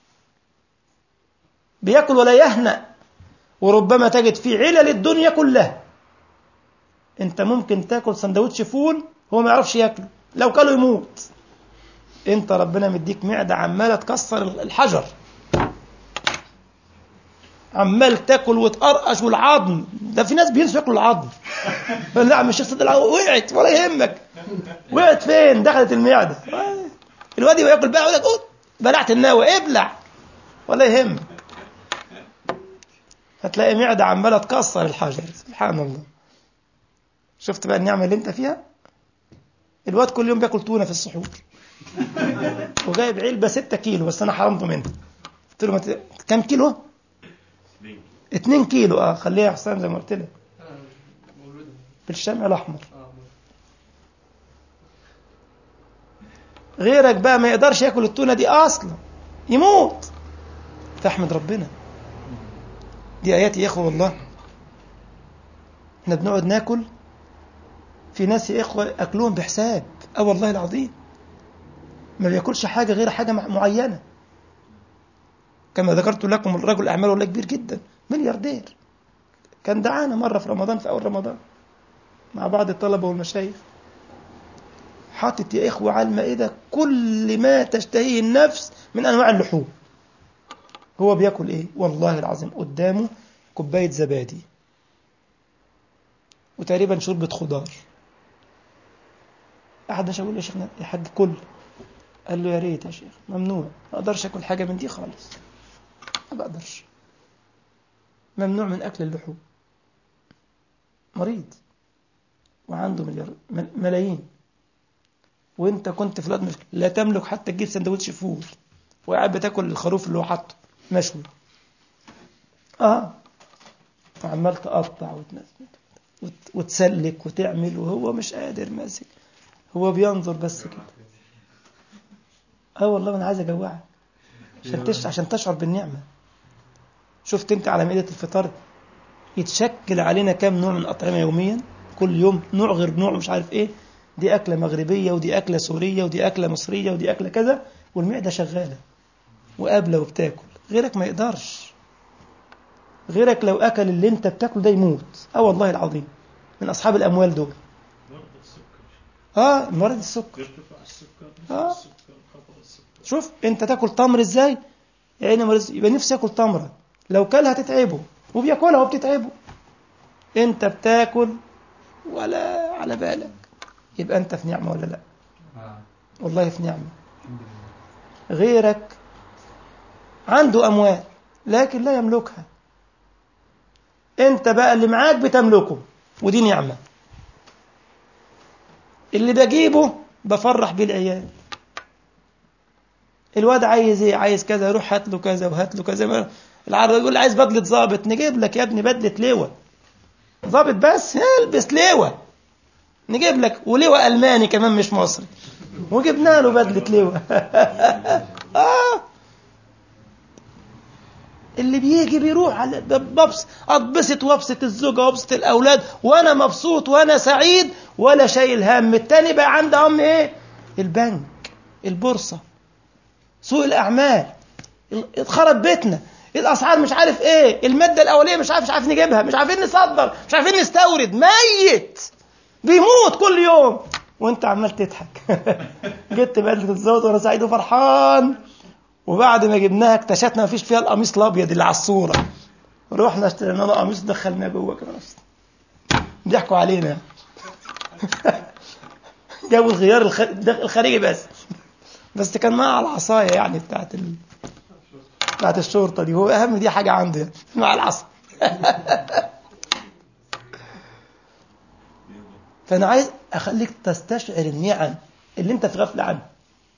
بياكل ولا يهنأ وربما تجد في علل الدنيا كلها انت ممكن تاكل سندوتش فول هو ما يعرفش ياكله لو كله يموت انت ربنا مديك معده عماله تكسر الحجر عمال تاكل وتقرقش والعظم ده في ناس بينسوا ياكلوا العظم لا مش الصدر وقعت ولا يهمك وقعت فين دخلت المعده الواد ياكل بقى يقول لك بلعت الناوي ابلع ولا يهمك هتلاقي معده عماله تكسر الحجر سبحان الله شفت بقى النعمه اللي انت فيها الواد كل يوم بياكل تونه في السحور وجايب علبه 6 كيلو بس انا حرمته منها قلت له مت... كم كيلو 2 كيلو اه خليها يا حسام زي ما قلت لك بالشمع الاحمر غيرك بقى ما يقدرش ياكل التونه دي اصلا يموت تحمد ربنا دي ايات يا اخوه والله احنا بنقعد ناكل في ناس يا اخوه اكلهم بحساب اه والله العظيم ما بياكلش حاجه غير حاجه معينه كما ذكرت لكم الرجل اعماله والله كبير جدا ملياردير كان دعانا مرة في رمضان في أول رمضان مع بعض الطلبة والمشايخ حاطط يا إخوة على المائدة كل ما تشتهيه النفس من أنواع اللحوم هو بياكل إيه والله العظيم قدامه كوباية زبادي وتقريبا شوربة خضار أحد مش أقول يا شيخنا يا حاج كل قال له يا ريت يا شيخ ممنوع ما أقدرش أكل حاجة من دي خالص ما بقدرش ممنوع من أكل اللحوم مريض وعنده مليار ملايين وانت كنت في الوقت مش لا تملك حتى تجيب سندوتش فول وقاعد بتاكل الخروف اللي هو حاطه مشوي اه وعمال تقطع وتنزل وتسلك وتعمل وهو مش قادر ماسك هو بينظر بس كده اه والله انا عايز اجوعك عشان تش... عشان تشعر بالنعمه شفت انت على مائده الفطار يتشكل علينا كام نوع من الاطعمه يوميا كل يوم نوع غير نوع مش عارف ايه دي اكله مغربيه ودي اكله سوريه ودي اكله مصريه ودي اكله كذا والمعده شغاله وقابله وبتاكل غيرك ما يقدرش غيرك لو اكل اللي انت بتاكله ده يموت اه والله العظيم من اصحاب الاموال دول اه مرض السكر اه شوف انت تاكل تمر ازاي يا عيني مرض يبقى نفسي ياكل تمره لو كلها تتعبه وبياكلها وبتتعبه انت بتاكل ولا على بالك يبقى انت في نعمه ولا لا والله في نعمه غيرك عنده اموال لكن لا يملكها انت بقى اللي معاك بتملكه ودي نعمه اللي بجيبه بفرح بيه العيال الواد عايز ايه عايز كذا روح هات له كذا وهات له كذا العربي يقول عايز بدله ظابط نجيب لك يا ابني بدله لواء ظابط بس البس لواء نجيب لك ولواء الماني كمان مش مصري وجبنا له بدله لواء آه. اللي بيجي بيروح على ببص اتبسط وابسط الزوجه وابسط الاولاد وانا مبسوط وانا سعيد ولا شايل هم التاني بقى عنده هم ايه البنك البورصه سوق الاعمال اتخرب بيتنا الاسعار مش عارف ايه الماده الاوليه مش عارف مش عارف نجيبها مش عارفين نصدر مش عارفين نستورد ميت بيموت كل يوم وانت عمال تضحك جبت بدله الزوج وانا سعيد وفرحان وبعد ما جبناها اكتشفنا مفيش فيها القميص الابيض اللي على الصوره رحنا اشترينا له قميص دخلناه جوه كده ضحكوا علينا جابوا الغيار الخارجي بس بس كان معاه العصايه يعني بتاعت ال... بتاعت الشرطه دي هو اهم دي حاجه عنده يعني مع العصا فانا عايز اخليك تستشعر النعم اللي انت في غفله عنها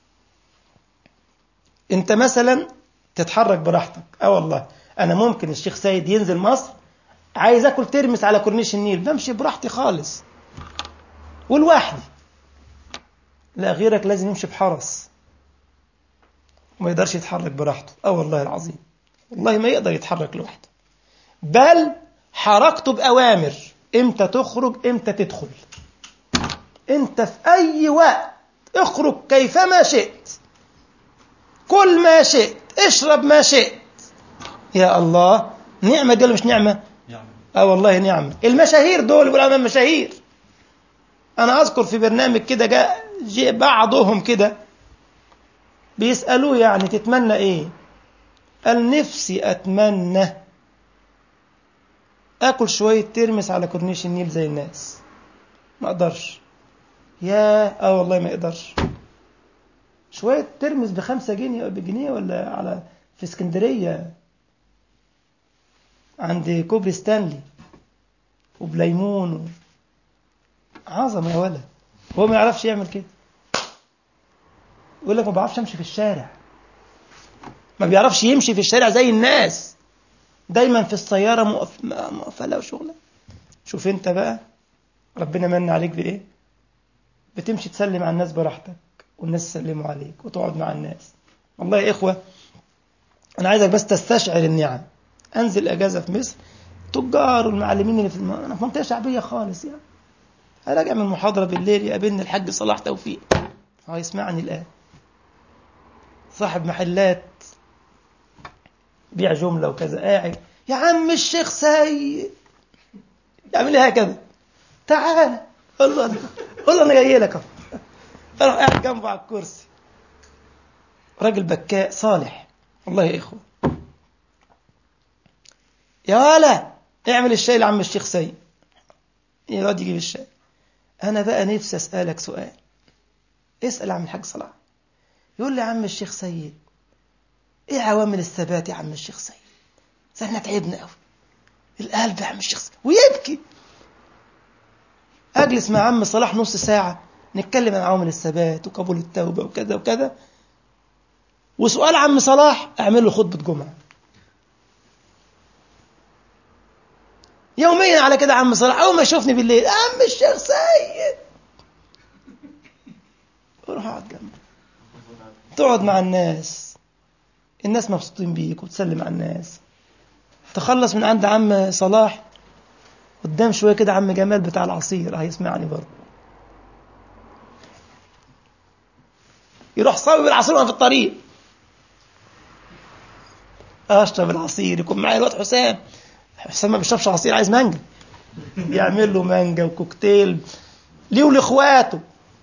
انت مثلا تتحرك براحتك اه والله انا ممكن الشيخ سيد ينزل مصر عايز اكل ترمس على كورنيش النيل بمشي براحتي خالص ولوحدي لا غيرك لازم يمشي بحرس وما يقدرش يتحرك براحته اه والله العظيم والله ما يقدر يتحرك لوحده بل حركته بأوامر امتى تخرج امتى تدخل انت في اي وقت اخرج كيفما شئت كل ما شئت اشرب ما شئت يا الله نعمة دي ولا مش نعمة اه والله نعمة المشاهير دول يقول انا مشاهير انا اذكر في برنامج كده جاء جاء بعضهم كده بيسألوه يعني تتمنى ايه قال نفسي اتمنى اكل شوية ترمس على كورنيش النيل زي الناس ما اقدرش يا اه والله ما اقدرش شوية ترمس بخمسة جنيه بجنيه ولا على في اسكندرية عند كوبري ستانلي وبليمون و... عظمة يا ولد هو ما يعرفش يعمل كده يقول لك ما بعرفش امشي في الشارع ما بيعرفش يمشي في الشارع زي الناس دايما في السيارة مقفلة وشغلة شوف انت بقى ربنا من عليك بايه بتمشي تسلم على الناس براحتك والناس يسلموا عليك وتقعد مع الناس والله يا إخوة أنا عايزك بس تستشعر النعم أنزل أجازة في مصر تجار والمعلمين اللي في الم... أنا في منطقة شعبية خالص يعني راجع من محاضرة بالليل يقابلني الحاج صلاح توفيق هو يسمعني الآن صاحب محلات بيع جملة وكذا قاعد يا عم الشيخ سيد يعمل لي هكذا تعال قول له قول له انا جاي لك اهو اروح قاعد جنبه على الكرسي راجل بكاء صالح والله يا اخوه يا ولا اعمل الشاي لعم الشيخ سيد يقعد يجيب الشاي انا بقى نفسي اسالك سؤال اسال عم الحاج صلاح يقول لي عم الشيخ سيد ايه عوامل الثبات يا عم الشيخ سيد احنا تعبنا قوي القلب يا عم الشيخ سيد ويبكي اجلس مع عم صلاح نص ساعه نتكلم عن عوامل الثبات وقبول التوبه وكذا وكذا وسؤال عم صلاح اعمل له خطبه جمعه يوميا على كده عم صلاح اول ما يشوفني بالليل عم الشيخ سيد اروح اقعد جنبه تقعد مع الناس الناس مبسوطين بيك وتسلم على الناس تخلص من عند عم صلاح قدام شويه كده عم جمال بتاع العصير هيسمعني برضه يروح صاوي بالعصير وانا في الطريق اشرب العصير يكون معايا الواد حسام حسام ما بيشربش عصير عايز مانجا يعمل له مانجا وكوكتيل ليه ولاخواته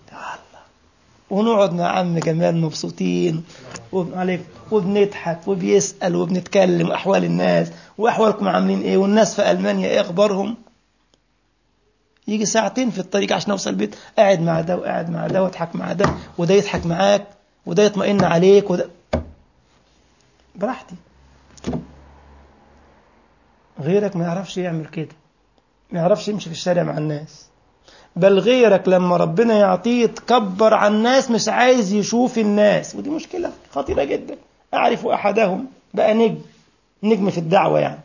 ونقعد مع عم جمال مبسوطين وعليك وبنضحك وبيسأل وبنتكلم أحوال الناس وأحوالكم عاملين إيه والناس في ألمانيا إيه أخبارهم يجي ساعتين في الطريق عشان أوصل البيت قاعد مع ده وقاعد مع ده واضحك مع ده وده يضحك معاك وده يطمئن عليك وده براحتي غيرك ما يعرفش يعمل كده ما يعرفش يمشي في الشارع مع الناس بل غيرك لما ربنا يعطيه يتكبر على الناس مش عايز يشوف الناس ودي مشكلة خطيرة جدا أعرف أحدهم بقى نجم نجم في الدعوة يعني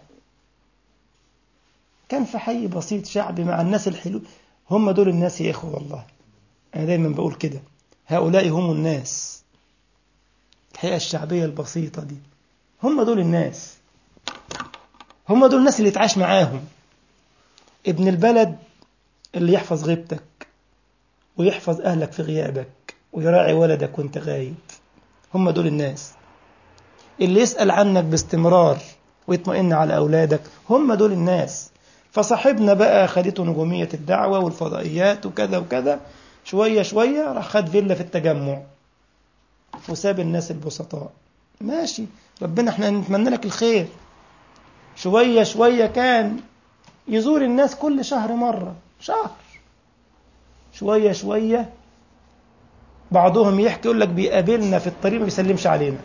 كان في حي بسيط شعبي مع الناس الحلو هم دول الناس يا إخوة والله أنا دايما بقول كده هؤلاء هم الناس الحقيقة الشعبية البسيطة دي هم دول الناس هم دول الناس اللي يتعاش معاهم ابن البلد اللي يحفظ غيبتك ويحفظ أهلك في غيابك ويراعي ولدك وانت غايب هم دول الناس اللي يسأل عنك باستمرار ويطمئن على أولادك هم دول الناس فصاحبنا بقى خدته نجومية الدعوة والفضائيات وكذا وكذا شوية شوية راح خد فيلا في التجمع وساب الناس البسطاء ماشي ربنا احنا نتمنى لك الخير شوية شوية كان يزور الناس كل شهر مرة شهر شوية شوية بعضهم يحكي يقول لك بيقابلنا في الطريق ما بيسلمش علينا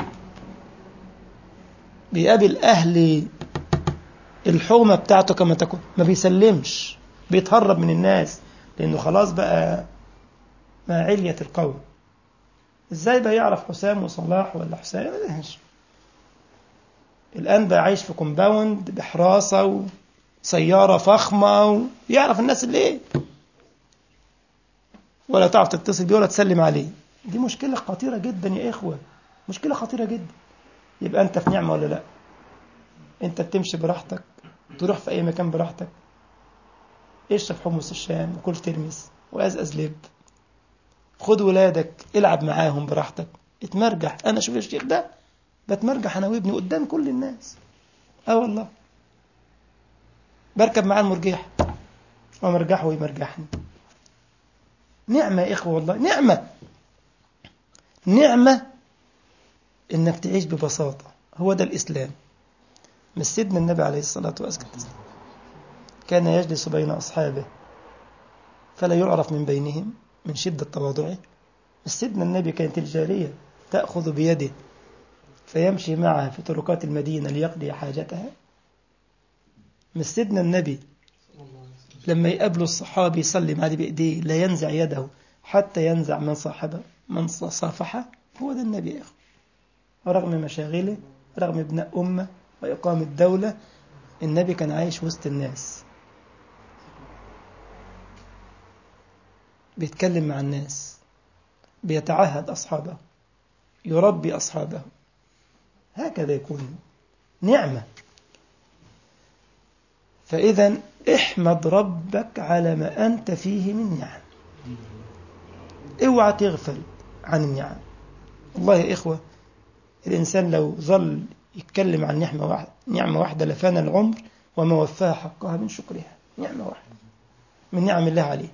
بيقابل أهل الحومة بتاعته كما تكون ما بيسلمش بيتهرب من الناس لأنه خلاص بقى مع علية القوم ازاي بقى يعرف حسام وصلاح ولا حسام الآن بقى عايش في كومباوند بحراسة وسيارة فخمة ويعرف الناس اللي ايه ولا تعرف تتصل بيه ولا تسلم عليه دي مشكلة خطيرة جدا يا إخوة مشكلة خطيرة جدا يبقى أنت في نعمة ولا لا أنت بتمشي براحتك تروح في أي مكان براحتك اشرب حمص الشام وكل ترمس وأزأز لب خد ولادك العب معاهم براحتك اتمرجح أنا شوف الشيخ ده بتمرجح أنا وابني قدام كل الناس اه والله بركب معاه المرجيح ومرجحه ويمرجحني نعمة يا إخوة والله نعمة نعمة إنك تعيش ببساطة هو ده الإسلام مش سيدنا النبي عليه الصلاة والسلام كان يجلس بين أصحابه فلا يعرف من بينهم من شدة تواضعه مش سيدنا النبي كانت الجارية تأخذ بيده فيمشي معها في طرقات المدينة ليقضي حاجتها مش سيدنا النبي لما يقابله الصحابي يسلم عليه بإيديه لا ينزع يده حتى ينزع من صاحبه من صافحه هو ده النبي يا أخو رغم مشاغله رغم ابن أمة وإقامة دولة النبي كان عايش وسط الناس بيتكلم مع الناس بيتعهد أصحابه يربي أصحابه هكذا يكون نعمة فإذا احمد ربك على ما أنت فيه من نعم اوعى تغفل عن النعم والله يا إخوة الإنسان لو ظل يتكلم عن نعمة واحدة نعمة واحدة لفانا العمر وما وفاها حقها من شكرها نعمة واحدة من نعم الله عليه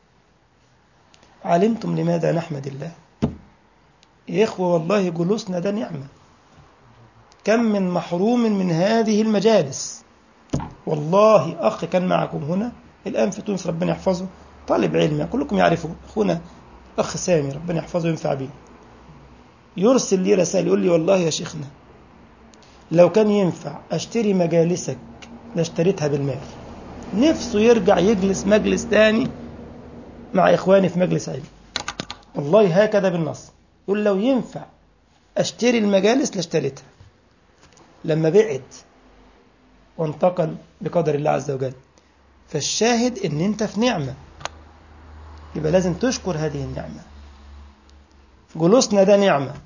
علمتم لماذا نحمد الله يا إخوة والله جلوسنا ده نعمة كم من محروم من هذه المجالس والله أخ كان معكم هنا الآن في تونس ربنا يحفظه طالب علم كلكم يعرفه أخونا أخ سامي ربنا يحفظه وينفع به يرسل لي رسائل يقول لي والله يا شيخنا لو كان ينفع أشتري مجالسك لاشتريتها بالمال نفسه يرجع يجلس مجلس تاني مع إخواني في مجلس علم والله هكذا بالنص يقول لو ينفع أشتري المجالس لاشتريتها لما بعد وانتقل بقدر الله عز وجل فالشاهد ان انت في نعمة يبقى لازم تشكر هذه النعمة جلوسنا ده نعمة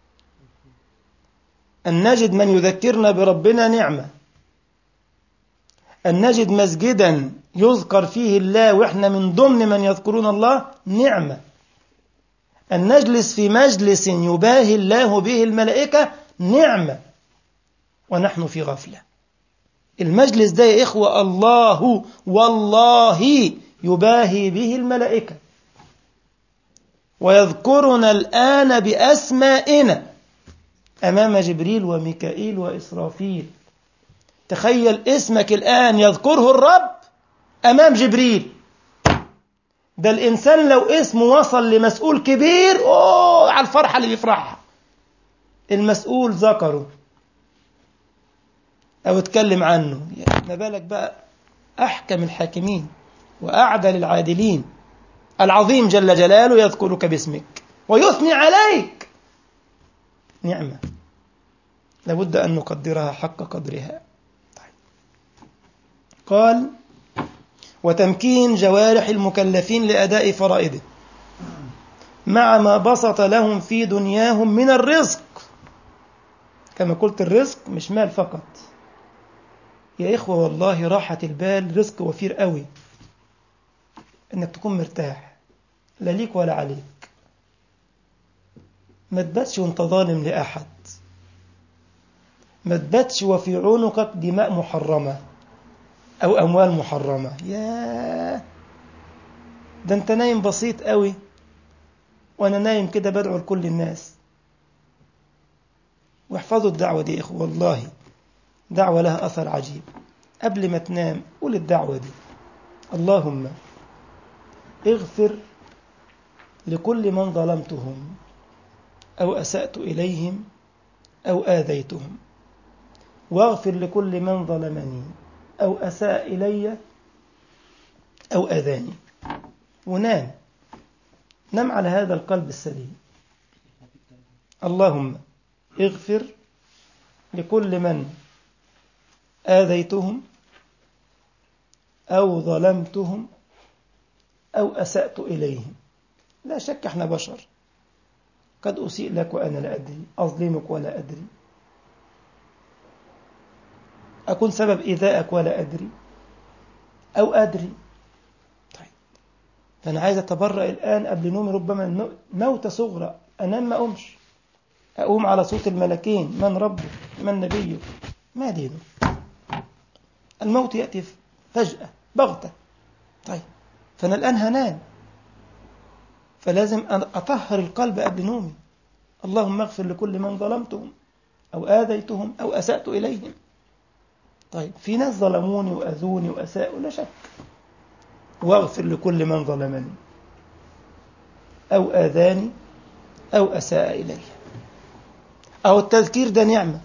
أن نجد من يذكرنا بربنا نعمة أن نجد مسجدا يذكر فيه الله وإحنا من ضمن من يذكرون الله نعمة أن نجلس في مجلس يباهي الله به الملائكة نعمة ونحن في غفلة المجلس ده يا إخوة الله والله يباهي به الملائكة ويذكرنا الآن بأسمائنا أمام جبريل وميكائيل وإسرافيل تخيل اسمك الآن يذكره الرب أمام جبريل ده الإنسان لو اسمه وصل لمسؤول كبير أوه على الفرحة اللي بيفرحها المسؤول ذكره أو اتكلم عنه ما بالك بقى أحكم الحاكمين وأعدل العادلين العظيم جل جلاله يذكرك باسمك ويثني عليك نعمة لابد أن نقدرها حق قدرها طيب. قال وتمكين جوارح المكلفين لأداء فرائضه مع ما بسط لهم في دنياهم من الرزق كما قلت الرزق مش مال فقط يا إخوة والله راحة البال رزق وفير قوي إنك تكون مرتاح لا ليك ولا عليك ما تباتش وانت ظالم لأحد ما تباتش وفي عنقك دماء محرمة أو أموال محرمة يا ده أنت نايم بسيط قوي وأنا نايم كده بدعو لكل الناس واحفظوا الدعوة دي إخوة والله دعوة لها أثر عجيب قبل ما تنام قول الدعوة دي اللهم اغفر لكل من ظلمتهم أو أسأت إليهم أو آذيتهم واغفر لكل من ظلمني أو أساء إلي أو أذاني ونام نم على هذا القلب السليم اللهم اغفر لكل من آذيتهم أو ظلمتهم أو أسأت إليهم لا شك احنا بشر قد أسيء لك وأنا لا أدري أظلمك ولا أدري أكون سبب إيذائك ولا أدري أو أدري طيب فأنا عايز أتبرأ الآن قبل نومي ربما موتة صغرى أنام ما أقومش أقوم على صوت الملكين من ربه من نبيه ما دينه الموت يأتي فجأة بغتة طيب فأنا الآن هنام فلازم أطهر القلب قبل نومي اللهم اغفر لكل من ظلمتهم أو آذيتهم أو أسأت إليهم طيب في ناس ظلموني وأذوني وأساءوا لا شك واغفر لكل من ظلمني أو آذاني أو أساء إلي أو التذكير ده نعمة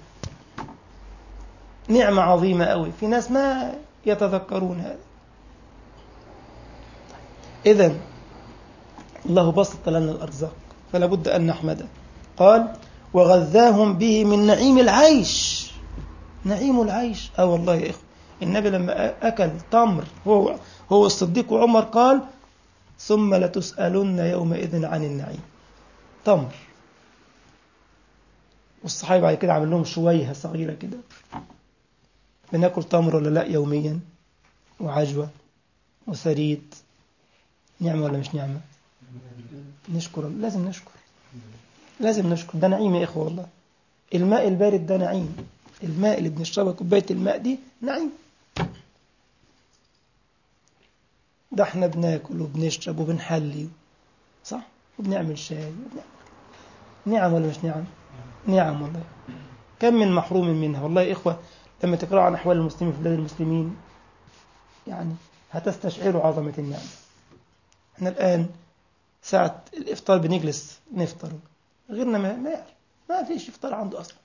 نعمة عظيمة أوي في ناس ما يتذكرون هذا إذا الله بسط لنا الأرزاق فلا بد أن نحمده قال وغذاهم به من نعيم العيش نعيم العيش اه والله يا إخوة النبي لما أكل تمر هو هو الصديق وعمر قال ثم لتسألن يومئذ عن النعيم تمر والصحابة بعد كده عمل لهم شويهة صغيرة كده بناكل تمر ولا لا يوميا وعجوة وثريد نعمة ولا مش نعمة نشكر لازم نشكر لازم نشكر ده نعيم يا إخوة والله الماء البارد ده نعيم الماء اللي بنشربه كوباية الماء دي نعيم ده احنا بناكل وبنشرب وبنحلي صح وبنعمل شاي وبنعمل نعم ولا مش نعم نعم والله كم من محروم منها والله يا إخوة لما تقرأوا عن أحوال المسلمين في بلاد المسلمين يعني هتستشعروا عظمة النعمة احنا الآن ساعة الإفطار بنجلس نفطر غيرنا ما ما يعرف ما فيش إفطار عنده أصلا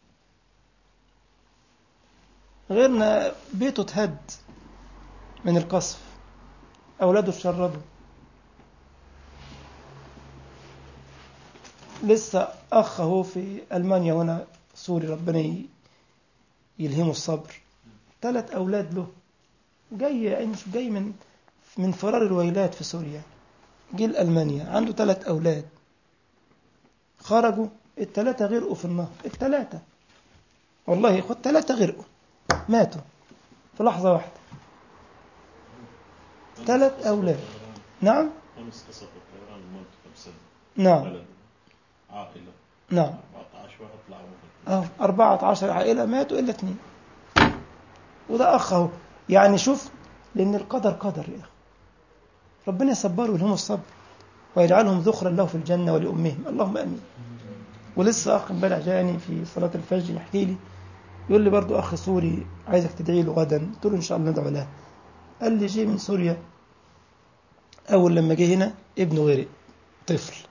غيرنا بيته تهد من القصف أولاده تشردوا لسه أخ هو في ألمانيا وأنا سوري ربنا يلهمه الصبر ثلاث أولاد له جاي يعني مش جاي من من فرار الويلات في سوريا جه لألمانيا عنده ثلاث أولاد خرجوا الثلاثة غرقوا في النهر الثلاثة والله يا إخوة الثلاثة غرقوا ماتوا في لحظة واحدة ثلاث أولاد نعم خمس قصص الطيران الموت خمسة نعم بلد عائلة نعم 14 واحد طلعوا أهو 14 عائلة ماتوا إلا اثنين وده أخ أهو يعني شوف لأن القدر قدر يا أخي ربنا يصبروا لهم الصبر ويجعلهم ذخرا له في الجنة ولأمهم اللهم أمين ولسه أخ امبارح جاني في صلاة الفجر يحكي لي يقول لي برضو أخ سوري عايزك تدعي له غدا قلت له إن شاء الله ندعو له قال لي جه من سوريا أول لما جه هنا ابنه غرق طفل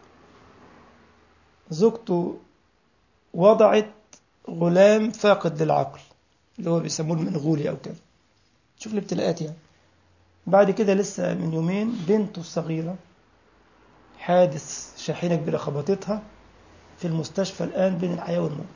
زوجته وضعت غلام فاقد للعقل اللي هو بيسموه المنغولي أو كذا شوف الابتلاءات يعني بعد كده لسه من يومين بنته الصغيرة حادث شاحنة كبيرة خبطتها في المستشفى الآن بين الحياة والموت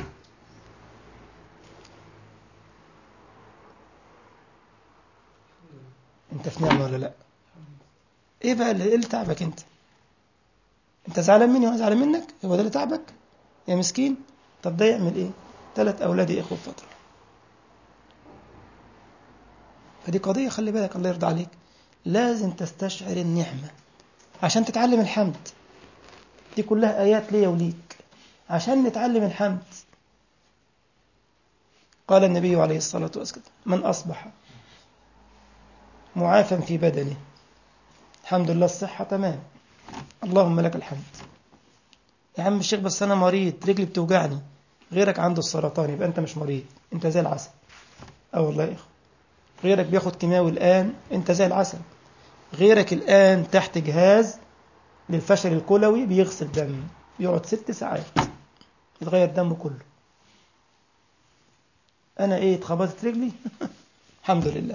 انت في نعمة ولا لا ايه بقى اللي, إيه اللي تعبك انت انت زعلان مني وانا زعلان منك هو ده اللي تعبك يا مسكين طب ده يعمل ايه ثلاث اولاد يا اخوه في فتره فدي قضيه خلي بالك الله يرضى عليك لازم تستشعر النعمه عشان تتعلم الحمد دي كلها ايات ليا وليك عشان نتعلم الحمد قال النبي عليه الصلاه والسلام من اصبح معافا في بدنه الحمد لله الصحه تمام اللهم لك الحمد يا عم الشيخ بس انا مريض رجلي بتوجعني غيرك عنده السرطان يبقى انت مش مريض انت زي العسل اه والله يا اخو غيرك بياخد كيماوي الان انت زي العسل غيرك الان تحت جهاز للفشل الكلوي بيغسل دم يقعد ست ساعات يتغير دمه كله انا ايه اتخبطت رجلي الحمد لله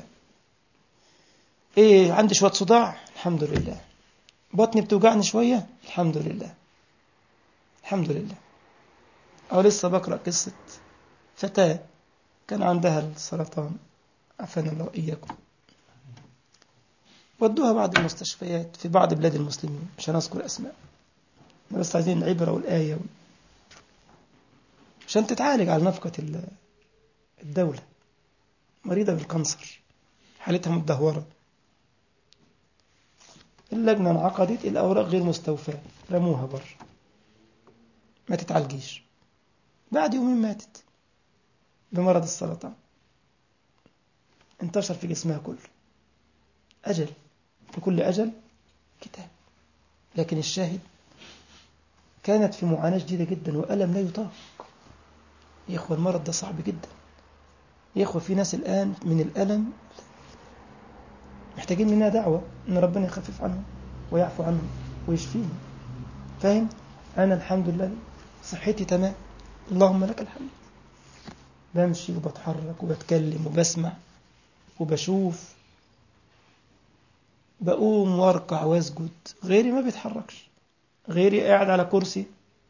ايه عندي شويه صداع الحمد لله بطني بتوجعني شويه الحمد لله الحمد لله أو لسه بقرأ قصة فتاة كان عندها السرطان عافانا الله وإياكم ودوها بعض المستشفيات في بعض بلاد المسلمين مش هنذكر أسماء بس عايزين العبرة والآية عشان تتعالج على نفقة الدولة مريضة بالكانسر حالتها متدهورة اللجنة انعقدت الأوراق غير مستوفاة رموها بره ما تتعالجيش بعد يومين ماتت بمرض السرطان انتشر في جسمها كله أجل لكل أجل كتاب لكن الشاهد كانت في معاناة شديدة جدا وألم لا يطاق يا إخوة المرض ده صعب جدا يا إخوة في ناس الآن من الألم محتاجين منها دعوة إن ربنا يخفف عنهم ويعفو عنهم ويشفيهم فاهم؟ أنا الحمد لله صحتي تمام اللهم لك الحمد بمشي وبتحرك وبتكلم وبسمع وبشوف بقوم واركع واسجد غيري ما بيتحركش غيري قاعد على كرسي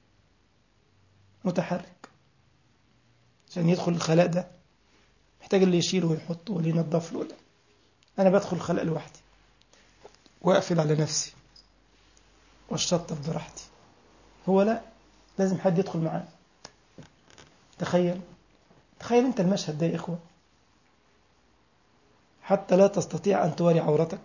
متحرك عشان يدخل الخلاء ده محتاج اللي يشيله ويحطه واللي ينظف له ده انا بدخل الخلاء لوحدي واقفل على نفسي والشطف براحتي هو لا لازم حد يدخل معاه تخيل تخيل انت المشهد ده يا اخوه حتى لا تستطيع ان توري عورتك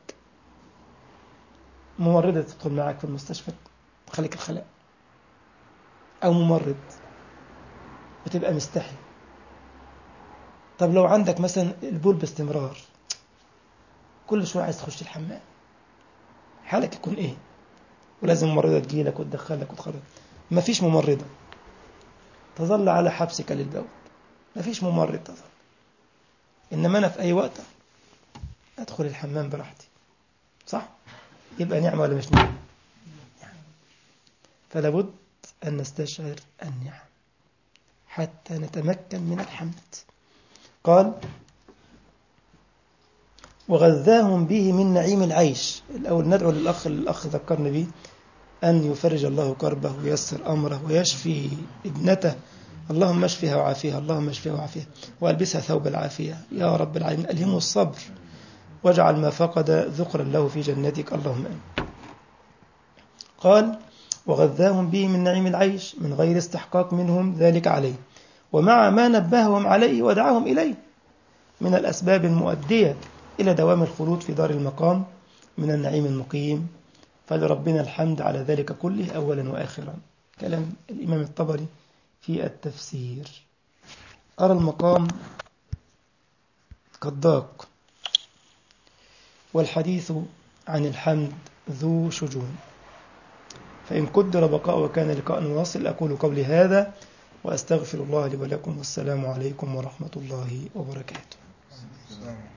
ممرضة تدخل معك في المستشفى تخليك الخلاء او ممرض وتبقى مستحي طب لو عندك مثلا البول باستمرار كل شوية عايز تخش الحمام حالك يكون إيه ولازم ممرضة تجيلك وتدخلك وتخرج مفيش ممرضة تظل على حبسك للبول مفيش ممرض تظل إنما أنا في أي وقت أدخل الحمام براحتي صح؟ يبقى نعمة ولا مش نعمة؟ نعم. فلا بد أن نستشعر النعم حتى نتمكن من الحمد قال وغذاهم به من نعيم العيش الأول ندعو للأخ الأخ ذكرني به أن يفرج الله كربه ويسر أمره ويشفي ابنته اللهم اشفها وعافيها اللهم اشفها وعافيها والبسها ثوب العافية يا رب العالمين ألهمه الصبر واجعل ما فقد ذكرا له في جنتك اللهم آمين قال وغذاهم به من نعيم العيش من غير استحقاق منهم ذلك عليه ومع ما نبههم عليه ودعاهم إليه من الأسباب المؤدية إلى دوام الخلود في دار المقام من النعيم المقيم فلربنا الحمد على ذلك كله أولا وآخرا كلام الإمام الطبري في التفسير أرى المقام قد ضاق والحديث عن الحمد ذو شجون فإن قدر بقاء وكان لقاء واصل أقول قولي هذا وأستغفر الله لي ولكم والسلام عليكم ورحمة الله وبركاته